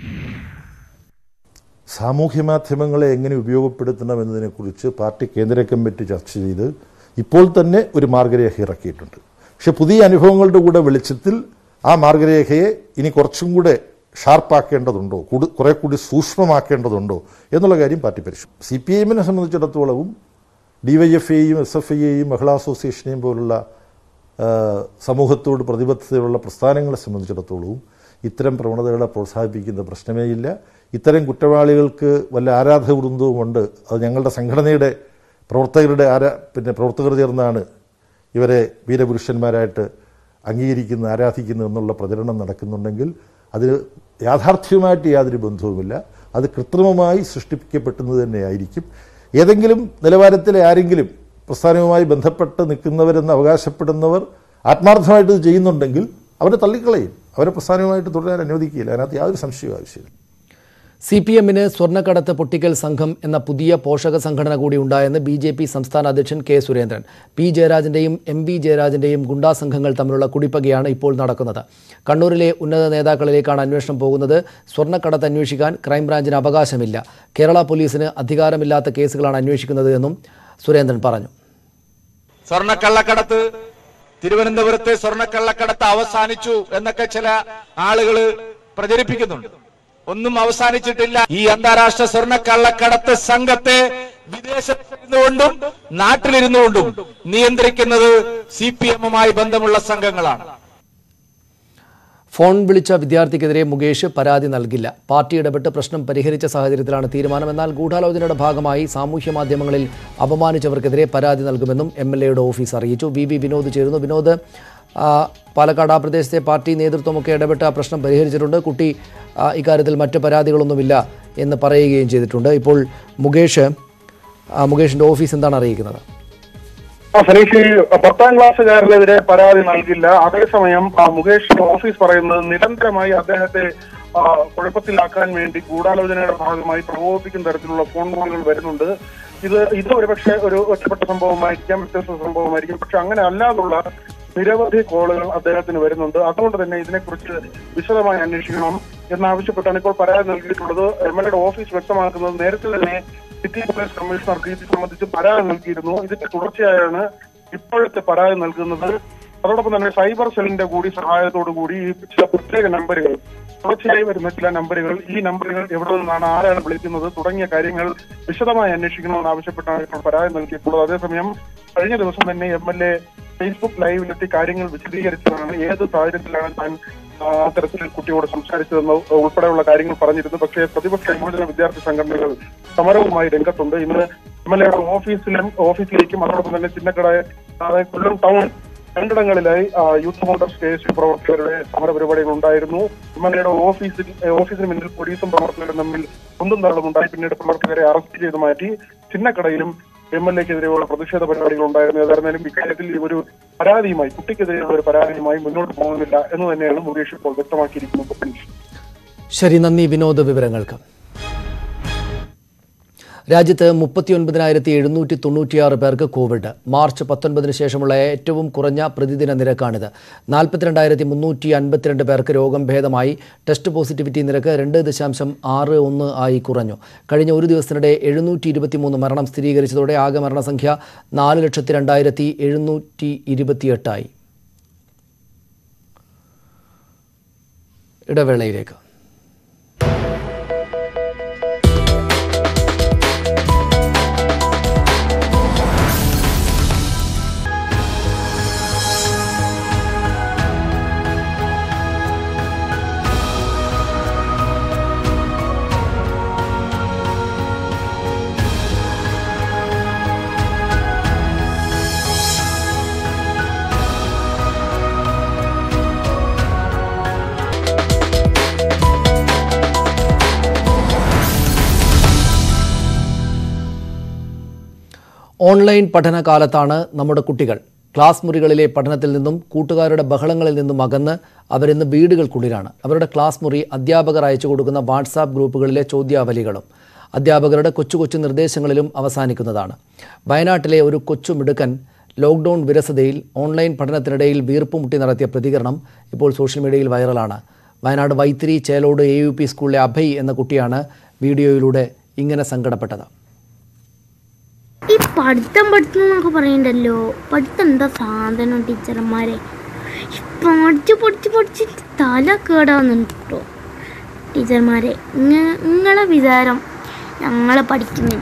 സാമൂഹ്യ മാധ്യമങ്ങളെ എങ്ങനെ ഉപയോഗപ്പെടുത്തണം എന്നതിനെക്കുറിച്ച് പാർട്ടി കേന്ദ്ര കമ്മിറ്റി ചർച്ച ചെയ്ത് ഇപ്പോൾ തന്നെ ഒരു മാർഗരേഖ ഇറക്കിയിട്ടുണ്ട് പക്ഷെ പുതിയ അനുഭവങ്ങളുടെ കൂടെ വെളിച്ചത്തിൽ ആ മാർഗരേഖയെ ഇനി കുറച്ചും കൂടെ ഷാർപ്പാക്കേണ്ടതുണ്ടോ കൂടു കുറെ കൂടി സൂക്ഷ്മമാക്കേണ്ടതുണ്ടോ എന്നുള്ള കാര്യം പാർട്ടി പരിശോധിക്കും സി പി ഐഎമ്മിനെ സംബന്ധിച്ചിടത്തോളവും ഡിവൈഎഫ്ഐയും എസ് എഫ് ഐയെയും മഹിളാ അസോസിയേഷനെയും പോലുള്ള ആ, സമൂഹത്തോട് പ്രതിബദ്ധതയുള്ള പ്രസ്ഥാനങ്ങളെ സംബന്ധിച്ചിടത്തോളവും ഇത്തരം പ്രവണതകളെ പ്രോത്സാഹിപ്പിക്കുന്ന പ്രശ്നമേയില്ല ഇത്തരം കുറ്റവാളികൾക്ക് വല്ല ആരാധക വൃന്ദവുമുണ്ട് അത് ഞങ്ങളുടെ സംഘടനയുടെ പ്രവർത്തകരുടെ ആരാ പിന്നെ പ്രവർത്തകർ ചേർന്നാണ് ഇവരെ വീരപുരുഷന്മാരായിട്ട് അംഗീകരിക്കുന്ന ആരാധിക്കുന്നു എന്നുള്ള പ്രചരണം നടക്കുന്നുണ്ടെങ്കിൽ അത് യാഥാർത്ഥ്യവുമായിട്ട് യാതൊരു ബന്ധവുമില്ല അത് കൃത്രിമമായി സൃഷ്ടിക്കപ്പെടുന്നത് തന്നെയായിരിക്കും ഏതെങ്കിലും നിലവാരത്തിലെ ആരെങ്കിലും പ്രസ്ഥാനവുമായി ബന്ധപ്പെട്ട് നിൽക്കുന്നവരെന്ന് അവകാശപ്പെടുന്നവർ ആത്മാർത്ഥമായിട്ട് ഇത് ചെയ്യുന്നുണ്ടെങ്കിൽ അവരെ തള്ളിക്കളയും അവരെ പ്രസ്ഥാനവുമായിട്ട് തുടരാൻ അനുവദിക്കില്ല അതിനകത്ത് യാതൊരു സംശയവും ആവശ്യമില്ല സി പി എമ്മിന് സ്വർണ്ണക്കടത്ത് പൊട്ടിക്കൽ സംഘം എന്ന പുതിയ പോഷക സംഘടന കൂടി ഉണ്ടായെന്ന് ബി ജെ പി സംസ്ഥാന അധ്യക്ഷൻ കെ സുരേന്ദ്രൻ പി ജയരാജന്റെയും എം വി ജയരാജന്റെയും ഗുണ്ടാ സംഘങ്ങൾ തമ്മിലുള്ള കുടിപ്പകയാണ് ഇപ്പോൾ നടക്കുന്നത് കണ്ണൂരിലെ ഉന്നത നേതാക്കളിലേക്കാണ് അന്വേഷണം പോകുന്നത് സ്വർണ്ണക്കടത്ത് അന്വേഷിക്കാൻ ക്രൈംബ്രാഞ്ചിന് അവകാശമില്ല കേരള പോലീസിന് അധികാരമില്ലാത്ത കേസുകളാണ് അന്വേഷിക്കുന്നത് എന്നും സുരേന്ദ്രൻ പറഞ്ഞു സ്വർണ്ണക്കള്ളക്കടത്ത് തിരുവനന്തപുരത്തെ സ്വർണ്ണക്കള്ളക്കടത്ത് അവസാനിച്ചു എന്നൊക്കെ ചില ആളുകൾ പ്രചരിപ്പിക്കുന്നുണ്ട് ഒന്നും അവസാനിച്ചിട്ടില്ല ഈ അന്താരാഷ്ട്ര സ്വർണ്ണക്കള്ളക്കടത്ത് സംഘത്തെ വിദേശത്തിരുന്നുകൊണ്ടും നാട്ടിലിരുന്നുകൊണ്ടും നിയന്ത്രിക്കുന്നത് സി പി എമ്മുമായി ബന്ധമുള്ള സംഘങ്ങളാണ് ഫോൺ വിളിച്ച വിദ്യാർത്ഥിക്കെതിരെ മുകേഷ് പരാതി നൽകില്ല പാർട്ടി ഇടപെട്ട് പ്രശ്നം പരിഹരിച്ച സാഹചര്യത്തിലാണ് തീരുമാനം എന്നാൽ ഗൂഢാലോചനയുടെ ഭാഗമായി സാമൂഹ്യ മാധ്യമങ്ങളിൽ അപമാനിച്ചവർക്കെതിരെ പരാതി നൽകുമെന്നും എം എൽ എയുടെ ഓഫീസ് അറിയിച്ചു വി വി വിനോദ് ചേരുന്നു വിനോദ് ആ, പാലക്കാട് ആ പ്രദേശത്തെ പാർട്ടി നേതൃത്വമൊക്കെ ഇടപെട്ട് ആ പ്രശ്നം പരിഹരിച്ചിട്ടുണ്ട് കുട്ടി ആ, ഇക്കാര്യത്തിൽ മറ്റ് പരാതികളൊന്നുമില്ല എന്ന് പറയുകയും ചെയ്തിട്ടുണ്ട് ഇപ്പോൾ മുകേഷ് ആ, മുകേഷിൻ്റെ ഓഫീസ് എന്താണ് അറിയിക്കുന്നത് ആ, സനീഷ് ഈ പത്താം ക്ലാസ്സുകാരനെതിരെ പരാതി നൽകില്ല അതേസമയം ആ, മുകേഷ് ഓഫീസ് പറയുന്നത് നിരന്തരമായി അദ്ദേഹത്തെ ആ, കുഴപ്പത്തിലാക്കാൻ വേണ്ടി ഗൂഢാലോചനയുടെ ഭാഗമായി പ്രകോപിപ്പിക്കുന്ന തരത്തിലുള്ള ഫോൺ കോളുകൾ വരുന്നുണ്ട് ഇത് ഇത് ഒരുപക്ഷെ ഒരു ഒറ്റപ്പെട്ട സംഭവമായിരിക്കാം വ്യത്യസ്ത സംഭവമായിരിക്കും പക്ഷെ അങ്ങനെ അല്ലാതുള്ള നിരവധി കോളുകൾ അദ്ദേഹത്തിന് വരുന്നുണ്ട് അതുകൊണ്ട് തന്നെ ഇതിനെക്കുറിച്ച് വിശദമായി അന്വേഷിക്കണം എന്നാവശ്യപ്പെട്ടാണ് ഇപ്പോൾ പരാതി നൽകിയിട്ടുള്ളത് എം എൽ എയുടെ ഓഫീസ് വ്യക്തമാക്കുന്നത് നേരത്തെ തന്നെ സിറ്റി പോലീസ് കമ്മീഷണർക്ക് ഇത് സംബന്ധിച്ച് പരാതി നൽകിയിരുന്നു ഇതിന്റെ തുടർച്ചയായാണ് ഇപ്പോഴത്തെ പരാതി നൽകുന്നത് അതോടൊപ്പം തന്നെ സൈബർ സെല്ലിന്റെ കൂടി സഹായത്തോടു കൂടി ഈ ചില പ്രത്യേക നമ്പറുകൾ തുടർച്ചയായി വരുന്ന ചില നമ്പറുകൾ ഈ നമ്പറുകൾ എവിടെ നിന്നാണ് ആരാണ് വിളിക്കുന്നത് തുടങ്ങിയ കാര്യങ്ങൾ വിശദമായി അന്വേഷിക്കണമെന്ന് ആവശ്യപ്പെട്ടാണ് ഇപ്പോൾ പരാതി നൽകിയിട്ടുള്ളത് അതേസമയം കഴിഞ്ഞ ദിവസം തന്നെ എം എൽ എ ഫേസ്ബുക്ക് ലൈവിലെത്തി കാര്യങ്ങൾ വിശദീകരിച്ചതാണ് ഏത് സാഹചര്യത്തിലാണ് താൻ ആ, അത്തരത്തിൽ കുട്ടിയോട് സംസാരിച്ചതെന്ന് ഉൾപ്പെടെയുള്ള കാര്യങ്ങൾ പറഞ്ഞിരുന്നു പക്ഷേ പ്രതിപക്ഷ യുവജന വിദ്യാർത്ഥി സംഘടനകൾ സമരവുമായി രംഗത്തുണ്ട് ഇന്ന് എം എൽ എയുടെ ഓഫീസിലും ഓഫീസിലേക്കും അതോടൊപ്പം തന്നെ ചിന്നക്കട അതായത് കൊല്ലം ടൗൺ രണ്ടിടങ്ങളിലായി ആ, youth Congress K S U പ്രവർത്തകരുടെ സമര പരിപാടികൾ ഉണ്ടായിരുന്നു എം എൽ എയുടെ ഓഫീസിൽ ഏ, ഓഫീസിന് മുന്നിൽ പോലീസും പ്രവർത്തകരും തമ്മിൽ കുന്തും തള്ളും ഉണ്ടായി പിന്നീട് പ്രവർത്തകരെ അറസ്റ്റ് ചെയ്ത് മാറ്റി ചിന്നക്കടയിലും എം എൽ എക്കെതിരെയുള്ള പ്രതിഷേധ പരിപാടികൾ ഉണ്ടായിരുന്നു ഏതായിരുന്നാലും ഇക്കാര്യത്തിൽ ഒരു പരാതിയുമായി കുട്ടിക്കെതിരെയുള്ള ഒരു പരാതിയുമായി മുന്നോട്ട് പോകുന്നില്ല എന്ന് തന്നെയാണ് മുകേഷ് ഇപ്പോൾ വ്യക്തമാക്കിയിരിക്കുന്നത് ശരി നന്ദി വിനോദ വിവരങ്ങൾക്ക് രാജ്യത്ത് മുപ്പത്തിയൊൻപതിനായിരത്തി എഴുന്നൂറ്റി തൊണ്ണൂറ്റിയാറ് പേർക്ക് കോവിഡ് മാർച്ച് പത്തൊൻപതിന് ശേഷമുള്ള ഏറ്റവും കുറഞ്ഞ പ്രതിദിന നിരക്കാണിത് നാൽപ്പത്തിരണ്ടായിരത്തി മുന്നൂറ്റി അൻപത്തിരണ്ട് പേർക്ക് രോഗം ഭേദമായി ടെസ്റ്റ് പോസിറ്റിവിറ്റി നിരക്ക് രണ്ട് ദശാംശം ആറ് ഒന്ന് ആയി കുറഞ്ഞു കഴിഞ്ഞ ഒരു ദിവസത്തിനിടെ എഴുന്നൂറ്റി ഇരുപത്തിമൂന്ന് മരണം സ്ഥിരീകരിച്ചതോടെ ആകെ മരണസംഖ്യ നാല് ലക്ഷത്തി രണ്ടായിരത്തി എഴുന്നൂറ്റി ഇരുപത്തിയെട്ടായി ഇടവേളയിലേക്ക് ഓൺലൈൻ പഠനകാലത്താണ് നമ്മുടെ കുട്ടികൾ ക്ലാസ് മുറികളിലെ പഠനത്തിൽ നിന്നും കൂട്ടുകാരുടെ ബഹളങ്ങളിൽ നിന്നും അകന്ന് അവരിന്ന് വീടുകൾക്കുള്ളിലാണ് അവരുടെ ക്ലാസ് മുറി അധ്യാപകർ അയച്ചു കൊടുക്കുന്ന വാട്സാപ്പ് ഗ്രൂപ്പുകളിലെ ചോദ്യാവലികളും അധ്യാപകരുടെ കൊച്ചു കൊച്ചു നിർദ്ദേശങ്ങളിലും അവസാനിക്കുന്നതാണ് വയനാട്ടിലെ ഒരു കൊച്ചു മിടുക്കൻ ലോക്ക്ഡൗൺ വിരസതയിൽ ഓൺലൈൻ പഠനത്തിനിടയിൽ വീർപ്പുമുട്ടി നടത്തിയ പ്രതികരണം ഇപ്പോൾ സോഷ്യൽ മീഡിയയിൽ വൈറലാണ് Wayanad Vythiri Chelode A U P സ്കൂളിലെ അഭയ് എന്ന കുട്ടിയാണ് വീഡിയോയിലൂടെ ഇങ്ങനെ സങ്കടപ്പെട്ടത് ഈ പഠിത്തം പഠിത്തം എന്നൊക്കെ പറയണ്ടല്ലോ പഠിത്തം എന്താ സാധനം ടീച്ചർമാരെ ഈ പഠിച്ച് പഠിച്ച് പഠിച്ച് തല കേടാവുന്നുണ്ട് കേട്ടോ ടീച്ചർമാരെ നിങ്ങളെ വിചാരം ഞങ്ങളെ പഠിക്കുന്നില്ല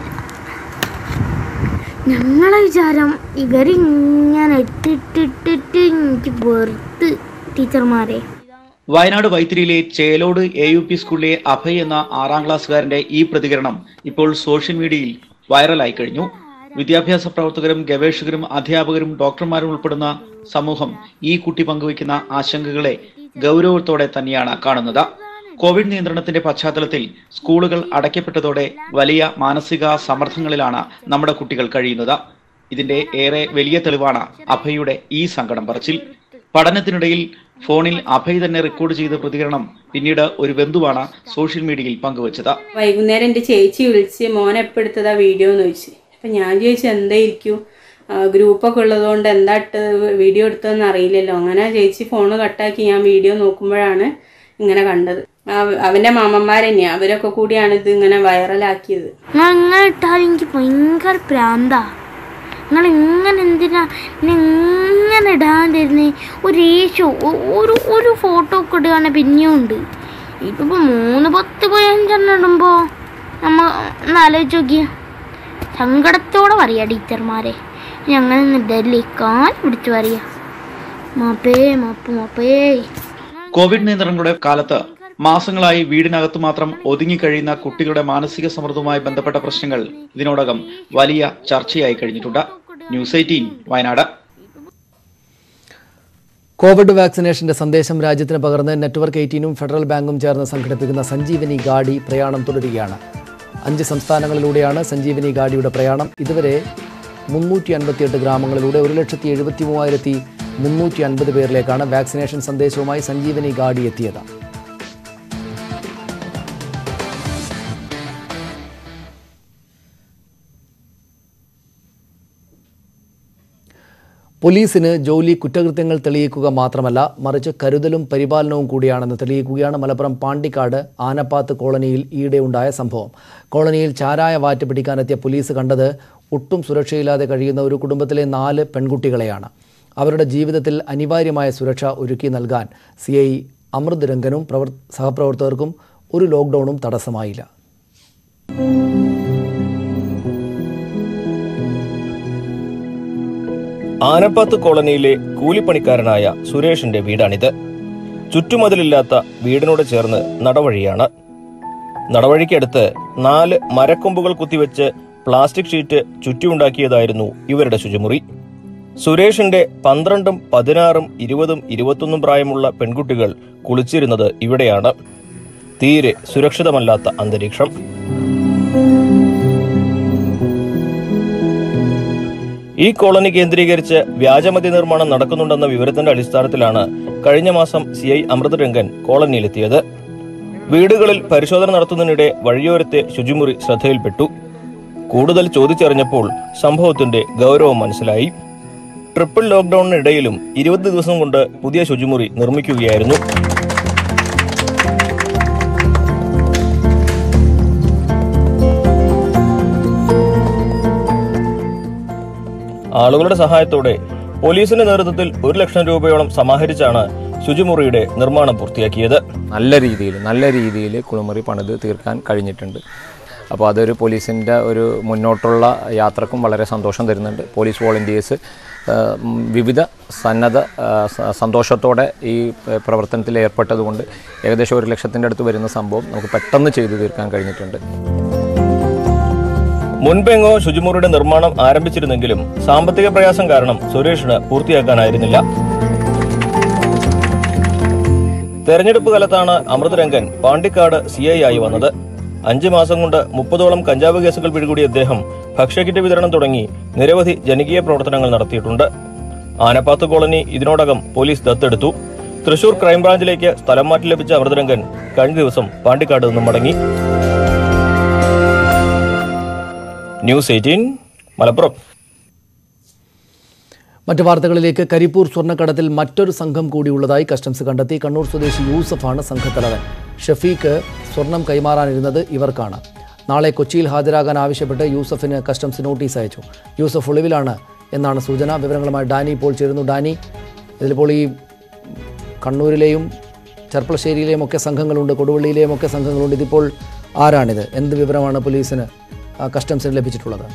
ഞങ്ങളെ വിചാരം ഇവരിങ്ങനെ ഇട്ടിട്ടിട്ടിട്ട് എനിക്ക് വെറുത്ത് ടീച്ചർമാരെ വയനാട് വൈത്തിരിയിലെ ചേലോട് എ യു പി സ്കൂളിലെ അഭയ് എന്ന ആറാം ക്ലാസ്സുകാരന്റെ ഈ പ്രതികരണം ഇപ്പോൾ സോഷ്യൽ മീഡിയയിൽ വൈറലായി കഴിഞ്ഞു വിദ്യാഭ്യാസ പ്രവർത്തകരും ഗവേഷകരും അധ്യാപകരും ഡോക്ടർമാരും ഉൾപ്പെടുന്ന സമൂഹം ഈ കുട്ടി പങ്കുവയ്ക്കുന്ന ആശങ്കകളെ ഗൗരവത്തോടെ തന്നെയാണ് കാണുന്നത് കോവിഡ് നിയന്ത്രണത്തിന്റെ പശ്ചാത്തലത്തിൽ സ്കൂളുകൾ അടയ്ക്കപ്പെട്ടതോടെ വലിയ മാനസിക സമ്മർദ്ദങ്ങളിലാണ് നമ്മുടെ കുട്ടികൾ കഴിയുന്നത് ഇതിന്റെ ഏറെ വലിയ തെളിവാണ് അഭയുടെ ഈ സങ്കടം പറച്ചിൽ പഠനത്തിനിടയിൽ ഫോണിൽ അഭയ് തന്നെ റെക്കോർഡ് ചെയ്ത പ്രതികരണം പിന്നീട് ഒരു ബന്ധുവാണ് സോഷ്യൽ മീഡിയയിൽ പങ്കുവച്ചത് വൈകുന്നേരം എൻ്റെ ചേച്ചി വിളിച്ച് മോൻ എപ്പോൾ എടുത്തതാ വീഡിയോ എന്ന് ചോദിച്ചു അപ്പം ഞാൻ ചോദിച്ചു എന്തായിരിക്കും ഗ്രൂപ്പൊക്കെ ഉള്ളതുകൊണ്ട് എന്താ ഇട്ടത് വീഡിയോ എടുത്തതെന്ന് അറിയില്ലല്ലോ അങ്ങനെ ചേച്ചി ഫോണ് കട്ടാക്കി ഞാൻ വീഡിയോ നോക്കുമ്പോഴാണ് ഇങ്ങനെ കണ്ടത് അവ- അവൻ്റെ മാമന്മാർ തന്നെയാണ് അവരൊക്കെ കൂടിയാണ് ഇത് ഇങ്ങനെ വൈറലാക്കിയത് നിങ്ങൾ ഇങ്ങനെ ഇട്ടാൽ എനിക്ക് ഭയങ്കര പ്രാന്താ നിങ്ങൾ ഇങ്ങനെ എന്തിനാ എന്നെ ഇങ്ങനെ ഇടാൻ തരുന്നേ ഒരു ഏശോ ഒ- ഒരു ഒരു ഫോട്ടോ ഒക്കെ ഇടുകയാണെങ്കിൽ പിന്നെയും ഉണ്ട് ഇതിപ്പോൾ മൂന്ന് പത്ത് പതിനഞ്ചെണ്ണം ഇടുമ്പോൾ നമ്മ ഒന്ന് ആലോചിച്ച് നോക്കിയ സങ്കടത്തോടെ പറയാ ടീച്ചർമാരെ ഇനി അങ്ങനെ ഒന്നും ഇടല്ലേ കാൽ പിടിച്ച് പറയാ മാപ്പേ മാപ്പ് മാപ്പേ കോവിഡ് നിയന്ത്രണങ്ങളുടെ കാലത്ത് മാസങ്ങളായി വീടിനകത്ത് മാത്രം ഒതുങ്ങിക്കഴിയുന്ന കുട്ടികളുടെ മാനസിക സമ്മർദ്ദവുമായി ബന്ധപ്പെട്ട പ്രശ്നങ്ങൾ ഇതിനോടകം വലിയ ചർച്ചയായി കഴിഞ്ഞിട്ടുണ്ട് ന്യൂസ് എയ്റ്റീൻ വയനാട് കോവിഡ് വാക്സിനേഷന്റെ സന്ദേശം രാജ്യത്തിന് പകർന്ന് നെറ്റ്വർക്ക് എയ്റ്റീനും ഫെഡറൽ ബാങ്കും ചേർന്ന് സംഘടിപ്പിക്കുന്ന സഞ്ജീവനി ഗാഡി പ്രയാണം തുടരുകയാണ് അഞ്ച് സംസ്ഥാനങ്ങളിലൂടെയാണ് സഞ്ജീവനി ഗാഡിയുടെ പ്രയാണം ഇതുവരെ മുന്നൂറ്റി അൻപത്തിയെട്ട് ഗ്രാമങ്ങളിലൂടെ ഒരു ലക്ഷത്തി എഴുപത്തി മൂവായിരത്തി മുന്നൂറ്റി അൻപത് പേരിലേക്കാണ് വാക്സിനേഷൻ സന്ദേശവുമായി സഞ്ജീവനി ഗാഡി എത്തിയത് പോലീസിന് ജോലി കുറ്റകൃത്യങ്ങൾ തെളിയിക്കുക മാത്രമല്ല മറിച്ച് കരുതലും പരിപാലനവും കൂടിയാണെന്ന് തെളിയിക്കുകയാണ് മലപ്പുറം പാണ്ടിക്കാട് ആനപ്പാത്ത് കോളനിയിൽ ഈയിടെ ഉണ്ടായ സംഭവം കോളനിയിൽ ചാരായ വാറ്റ് പിടിക്കാനെത്തിയ പോലീസ് കണ്ടത് ഒട്ടും സുരക്ഷയില്ലാതെ കഴിയുന്ന ഒരു കുടുംബത്തിലെ നാല് പെൺകുട്ടികളെയാണ് അവരുടെ ജീവിതത്തിൽ അനിവാര്യമായ സുരക്ഷ ഒരുക്കി നൽകാൻ സി ഐ അമൃത് രംഗനും പ്രവർ സഹപ്രവർത്തകർക്കും ഒരു ലോക്ക്ഡൗണും തടസ്സമായില്ല ആനപ്പാത്ത് കോളനിയിലെ കൂലിപ്പണിക്കാരനായ സുരേഷിന്റെ വീടാണിത് ചുറ്റുമതിലില്ലാത്ത വീടിനോട് ചേർന്ന് നടവഴിയാണ് നടവഴിക്കടുത്ത് നാല് മരക്കൊമ്പുകൾ കുത്തിവെച്ച് പ്ലാസ്റ്റിക് ഷീറ്റ് ചുറ്റിയുണ്ടാക്കിയതായിരുന്നു ഇവരുടെ ശുചിമുറി സുരേഷിന്റെ പന്ത്രണ്ടും പതിനാറും ഇരുപതും ഇരുപത്തൊന്നും പ്രായമുള്ള പെൺകുട്ടികൾ കുളിച്ചിരുന്നത് ഇവിടെയാണ് തീരെ സുരക്ഷിതമല്ലാത്ത അന്തരീക്ഷം ഈ കോളനി കേന്ദ്രീകരിച്ച് വ്യാജമദ്യ നിർമ്മാണം നടക്കുന്നുണ്ടെന്ന വിവരത്തിന്റെ അടിസ്ഥാനത്തിലാണ് കഴിഞ്ഞ മാസം സി ഐ അമൃതരംഗൻ കോളനിയിലെത്തിയത് വീടുകളിൽ പരിശോധന നടത്തുന്നതിനിടെ വഴിയോരത്തെ ശുചിമുറി ശ്രദ്ധയിൽപ്പെട്ടു കൂടുതൽ ചോദിച്ചറിഞ്ഞപ്പോൾ സംഭവത്തിന്റെ ഗൗരവം മനസ്സിലായി ട്രിപ്പിൾ ലോക്ക്ഡൌണിനിടയിലും ഇരുപത് ദിവസം കൊണ്ട് പുതിയ ശുചിമുറി നിർമ്മിക്കുകയായിരുന്നു ആളുകളുടെ സഹായത്തോടെ പോലീസിന്റെ നേതൃത്വത്തിൽ ഒരു ലക്ഷം രൂപയോളം സമാഹരിച്ചാണ് ശുചിമുറിയുടെ നിർമ്മാണം പൂർത്തിയാക്കിയത് നല്ല രീതിയിൽ നല്ല രീതിയിൽ കുളിമുറി പണിത് തീർക്കാൻ കഴിഞ്ഞിട്ടുണ്ട് അപ്പോൾ അതൊരു പോലീസിൻ്റെ ഒരു മുന്നോട്ടുള്ള യാത്രക്കും വളരെ സന്തോഷം തരുന്നുണ്ട് പോലീസ് വോളണ്ടിയേഴ്സ് വിവിധ സന്നദ്ധ ആ, സ- സന്തോഷത്തോടെ ഈ ഏ, പ്രവർത്തനത്തിൽ ഏർപ്പെട്ടതുകൊണ്ട് ഏകദേശം ഒരു ലക്ഷത്തിൻ്റെ അടുത്ത് വരുന്ന സംഭവം നമുക്ക് പെട്ടെന്ന് ചെയ്തു തീർക്കാൻ കഴിഞ്ഞിട്ടുണ്ട് മുൻപെങ്ങോ ശുചിമുറിയുടെ നിർമ്മാണം ആരംഭിച്ചിരുന്നെങ്കിലും സാമ്പത്തിക പ്രയാസം കാരണം സുരേഷിന് പൂർത്തിയാക്കാനായിരുന്നില്ല തെരഞ്ഞെടുപ്പ് കാലത്താണ് അമൃതരംഗൻ പാണ്ടിക്കാട് സി ഐ ആയി വന്നത് അഞ്ചു മാസം കൊണ്ട് മുപ്പതോളം കഞ്ചാവ് കേസുകൾ പിടികൂടിയ അദ്ദേഹം ഭക്ഷ്യക്കിറ്റ് വിതരണം തുടങ്ങി നിരവധി ജനകീയ പ്രവർത്തനങ്ങൾ നടത്തിയിട്ടുണ്ട് ആനപ്പാത്ത് കോളനി ഇതിനോടകം പോലീസ് ദത്തെടുത്തു തൃശൂർ ക്രൈംബ്രാഞ്ചിലേക്ക് സ്ഥലം മാറ്റി ലഭിച്ച അമൃതരംഗൻ കഴിഞ്ഞ ദിവസം പാണ്ടിക്കാട് നിന്നും മടങ്ങി ന്യൂസ് എയ്റ്റീൻ മലപ്പുറം മറ്റു വാർത്തകളിലേക്ക് കരിപ്പൂർ സ്വർണ്ണക്കടത്തിൽ മറ്റൊരു സംഘം കൂടിയുള്ളതായി കസ്റ്റംസ് കണ്ടെത്തി കണ്ണൂർ സ്വദേശി യൂസഫാണ് സംഘത്തലവൻ ഷഫീഖ് സ്വർണം കൈമാറാനിരുന്നത് ഇവർക്കാണ് നാളെ കൊച്ചിയിൽ ഹാജരാകാൻ ആവശ്യപ്പെട്ട് യൂസഫിന് കസ്റ്റംസ് നോട്ടീസ് അയച്ചു യൂസഫ് ഒളിവിലാണ് എന്നാണ് സൂചന വിവരങ്ങളുമായി ഡാനി ഇപ്പോൾ ചേരുന്നു ഡാനി ഇതിലിപ്പോൾ ഈ കണ്ണൂരിലെയും ചെർപ്പളശ്ശേരിയിലെയും ഒക്കെ സംഘങ്ങളുണ്ട് കൊടുവള്ളിയിലെയും ഒക്കെ സംഘങ്ങളുണ്ട് ഇതിപ്പോൾ ആരാണിത് എന്ത് വിവരമാണ് പോലീസിന് ആ, കസ്റ്റംസിന് ലഭിച്ചിട്ടുള്ളത്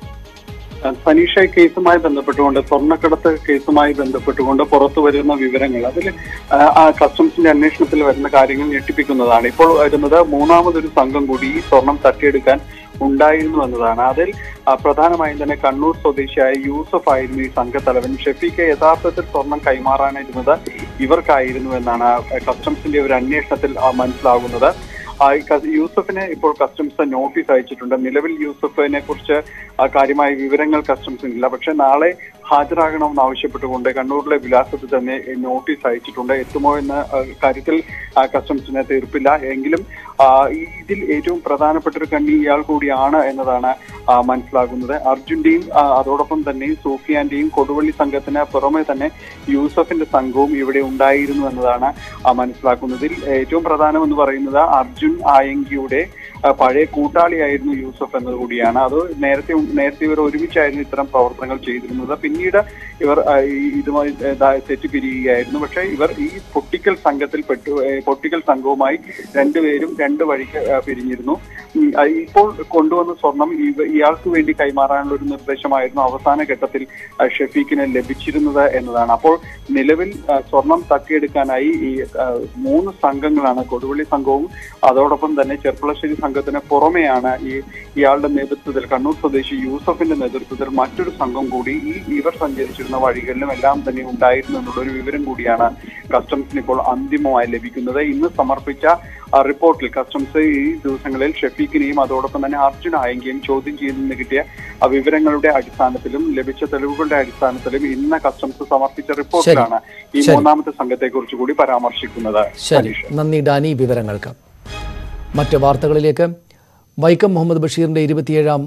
സനീഷ കേസുമായി ബന്ധപ്പെട്ടുകൊണ്ട് സ്വർണ്ണക്കടത്ത് കേസുമായി ബന്ധപ്പെട്ടുകൊണ്ട് പുറത്തു വരുന്ന വിവരങ്ങൾ അതിൽ കസ്റ്റംസിന്റെ അന്വേഷണത്തിൽ വരുന്ന കാര്യങ്ങൾ ഞെട്ടിപ്പിക്കുന്നതാണ് ഇപ്പോൾ വരുന്നത് മൂന്നാമതൊരു സംഘം കൂടി ഈ സ്വർണം തട്ടിയെടുക്കാൻ ഉണ്ടായിരുന്നു എന്നതാണ് അതിൽ ആ, പ്രധാനമായും തന്നെ കണ്ണൂർ സ്വദേശിയായ യൂസഫ് ആയിരുന്നു ഈ സംഘത്തലവൻ ഷെഫീഖെ യഥാർത്ഥത്തിൽ സ്വർണം കൈമാറാനിരുന്നത് ഇവർക്കായിരുന്നു എന്നാണ് കസ്റ്റംസിന്റെ ഒരു അന്വേഷണത്തിൽ ആ, മനസ്സിലാകുന്നത് ആ, ഈ ക- യൂസഫിനെ ഇപ്പോൾ കസ്റ്റംസ് നോട്ടീസ് അയച്ചിട്ടുണ്ട് നിലവിൽ യൂസഫിനെ കുറിച്ച് ആ, കാര്യമായ വിവരങ്ങൾ കസ്റ്റംസിനില്ല പക്ഷെ നാളെ ഹാജരാകണമെന്ന് ആവശ്യപ്പെട്ടുകൊണ്ട് കണ്ണൂരിലെ വിലാസത്തിൽ തന്നെ നോട്ടീസ് അയച്ചിട്ടുണ്ട് എത്തുമോ എന്ന ആ, കാര്യത്തിൽ ആ, കസ്റ്റംസിന് തീർപ്പില്ല എങ്കിലും ആ, ഈ- ഇതിൽ ഏറ്റവും പ്രധാനപ്പെട്ട ഒരു കണ്ണി ഇയാൾ കൂടിയാണ് എന്നതാണ് ആ, മനസ്സിലാകുന്നത് അർജുന്റെയും ആ, അതോടൊപ്പം തന്നെ സൂഫിയാന്റെയും കൊടുവള്ളി സംഘത്തിന് പുറമെ തന്നെ യൂസഫിന്റെ സംഘവും ഇവിടെ ഉണ്ടായിരുന്നു എന്നതാണ് ആ, മനസ്സിലാക്കുന്നതിൽ ഏറ്റവും പ്രധാനം എന്ന് പറയുന്നത് അർജുൻ ആയങ്കിയുടെ ആ, പഴയ കൂട്ടാളിയായിരുന്നു യൂസഫ് എന്നത് കൂടിയാണ് അത് നേരത്തെ നേരത്തെ ഇവർ ഒരുമിച്ചായിരുന്നു ഇത്തരം പ്രവർത്തനങ്ങൾ ചെയ്തിരുന്നത് പിന്നീട് ഇവർ ആ, ഈ- ഇതുമായി ഏ, ദാ- തെറ്റിപ്പിരിയുകയായിരുന്നു പക്ഷേ ഇവർ ഈ പൊട്ടിക്കൽ സംഘത്തിൽ പെട്ടു ഏ, പൊട്ടിക്കൽ സംഘവുമായി രണ്ടുപേരും രണ്ട് വഴിക്ക് ആ, പിരിഞ്ഞിരുന്നു ഉം, ആ, ഇപ്പോൾ കൊണ്ടുവന്ന സ്വർണം ഇവ- ഇയാൾക്ക് വേണ്ടി കൈമാറാനുള്ള ഒരു നിർദ്ദേശമായിരുന്നു അവസാന ഘട്ടത്തിൽ ആ, ഷെഫീഖിന് ലഭിച്ചിരുന്നത് എന്നതാണ് അപ്പോൾ നിലവിൽ ആ, സ്വർണം തട്ടിയെടുക്കാനായി ഈ ആ, മൂന്ന് സംഘങ്ങളാണ് കൊടുവള്ളി സംഘവും അതോടൊപ്പം തന്നെ ചെർപ്പളശ്ശേരി സംഘത്തിന് പുറമെയാണ് ഈ ഇയാളുടെ നേതൃത്വത്തിൽ കണ്ണൂർ സ്വദേശി യൂസഫിന്റെ നേതൃത്വത്തിൽ മറ്റൊരു സംഘം കൂടി ഈ ഇവർ സഞ്ചരിച്ചിരുന്ന വഴികളിലും എല്ലാം തന്നെ ഉണ്ടായിരുന്നു എന്നുള്ള ഒരു വിവരം കൂടിയാണ് കസ്റ്റംസിന് ഇപ്പോൾ അന്തിമമായി ലഭിക്കുന്നത് ഇന്ന് സമർപ്പിച്ച ആ, റിപ്പോർട്ടിൽ കസ്റ്റംസ് ഈ ദിവസങ്ങളിൽ ഷെഫീഖിനെയും അതോടൊപ്പം തന്നെ അർജുൻ ആയെങ്കിലും ചോദ്യം ചെയ്തെന്ന് കിട്ടിയ ആ വിവരങ്ങളുടെ അടിസ്ഥാനത്തിലും ലഭിച്ച തെളിവുകളുടെ അടിസ്ഥാനത്തിലും ഇന്ന് കസ്റ്റംസ് സമർപ്പിച്ച റിപ്പോർട്ടിലാണ് ഈ ശരി. മൂന്നാമത്തെ സംഘത്തെ കുറിച്ച് കൂടി പരാമർശിക്കുന്നത് ശരി നന്ദി ഡാനി വിവരങ്ങൾക്ക് മറ്റ് വാർത്തകളിലേക്ക് വൈക്കം മുഹമ്മദ് ബഷീറിൻ്റെ ഇരുപത്തിയേഴാം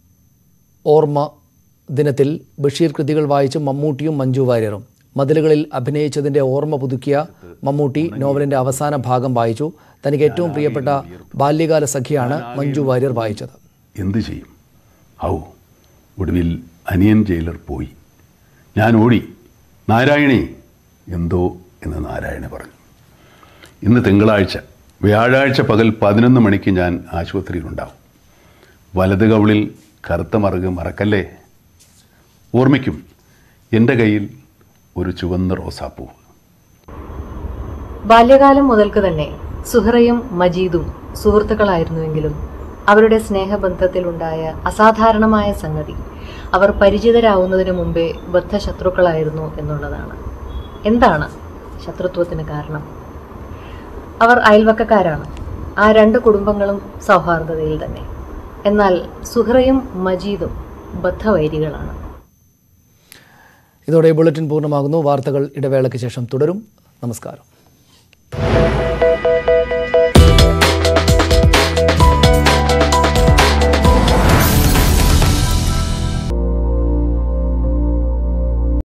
ഓർമ്മ ദിനത്തിൽ ബഷീർ കൃതികൾ വായിച്ച് മമ്മൂട്ടിയും മഞ്ജു വാര്യറും മതിലുകളിൽ അഭിനയിച്ചതിൻ്റെ ഓർമ്മ പുതുക്കിയ മമ്മൂട്ടി നോവലിൻ്റെ അവസാന ഭാഗം വായിച്ചു തനിക്ക് ഏറ്റവും പ്രിയപ്പെട്ട ബാല്യകാല സഖിയാണ് മഞ്ജു വാര്യർ വായിച്ചത് എന്തു ചെയ്യും ഔ ഒടുവിൽ അനിയൻ ജയിലർ പോയി ഞാൻ ഓടി നാരായണി എന്തോ എന്ന് നാരായണ പറഞ്ഞു ഇന്ന് തിങ്കളാഴ്ച വ്യാഴാഴ്ച പകൽ പതിനൊന്ന് മണിക്ക് ഞാൻ ആശുപത്രിയിലുണ്ടാവും വലത് കവിളിൽ കറുത്ത മറുക് മറക്കല്ലേ ഓർമ്മിക്കും എൻ്റെ കയ്യിൽ ഒരു ചുവന്ന റോസാപ്പൂ ബാല്യകാലം മുതൽക്ക് തന്നെ സുഹറയും മജീദും സുഹൃത്തുക്കളായിരുന്നുവെങ്കിലും അവരുടെ സ്നേഹബന്ധത്തിലുണ്ടായ അസാധാരണമായ സംഗതി അവർ പരിചിതരാവുന്നതിന് മുമ്പേ ബദ്ധശത്രുക്കളായിരുന്നു എന്നുള്ളതാണ് എന്താണ് ശത്രുത്വത്തിന് കാരണം അവർ അയൽവക്കക്കാരാണ് ആ രണ്ട് കുടുംബങ്ങളും സൗഹാർദ്ദതയിൽ തന്നെ എന്നാൽ സുഹറയും മജീദും ബദ്ധവൈരികളാണ് ഇതോടെ ബുള്ളറ്റിൻ പൂർണ്ണമാകുന്നു വാർത്തകൾ ഇടവേളയ്ക്ക് ശേഷം തുടരും നമസ്കാരം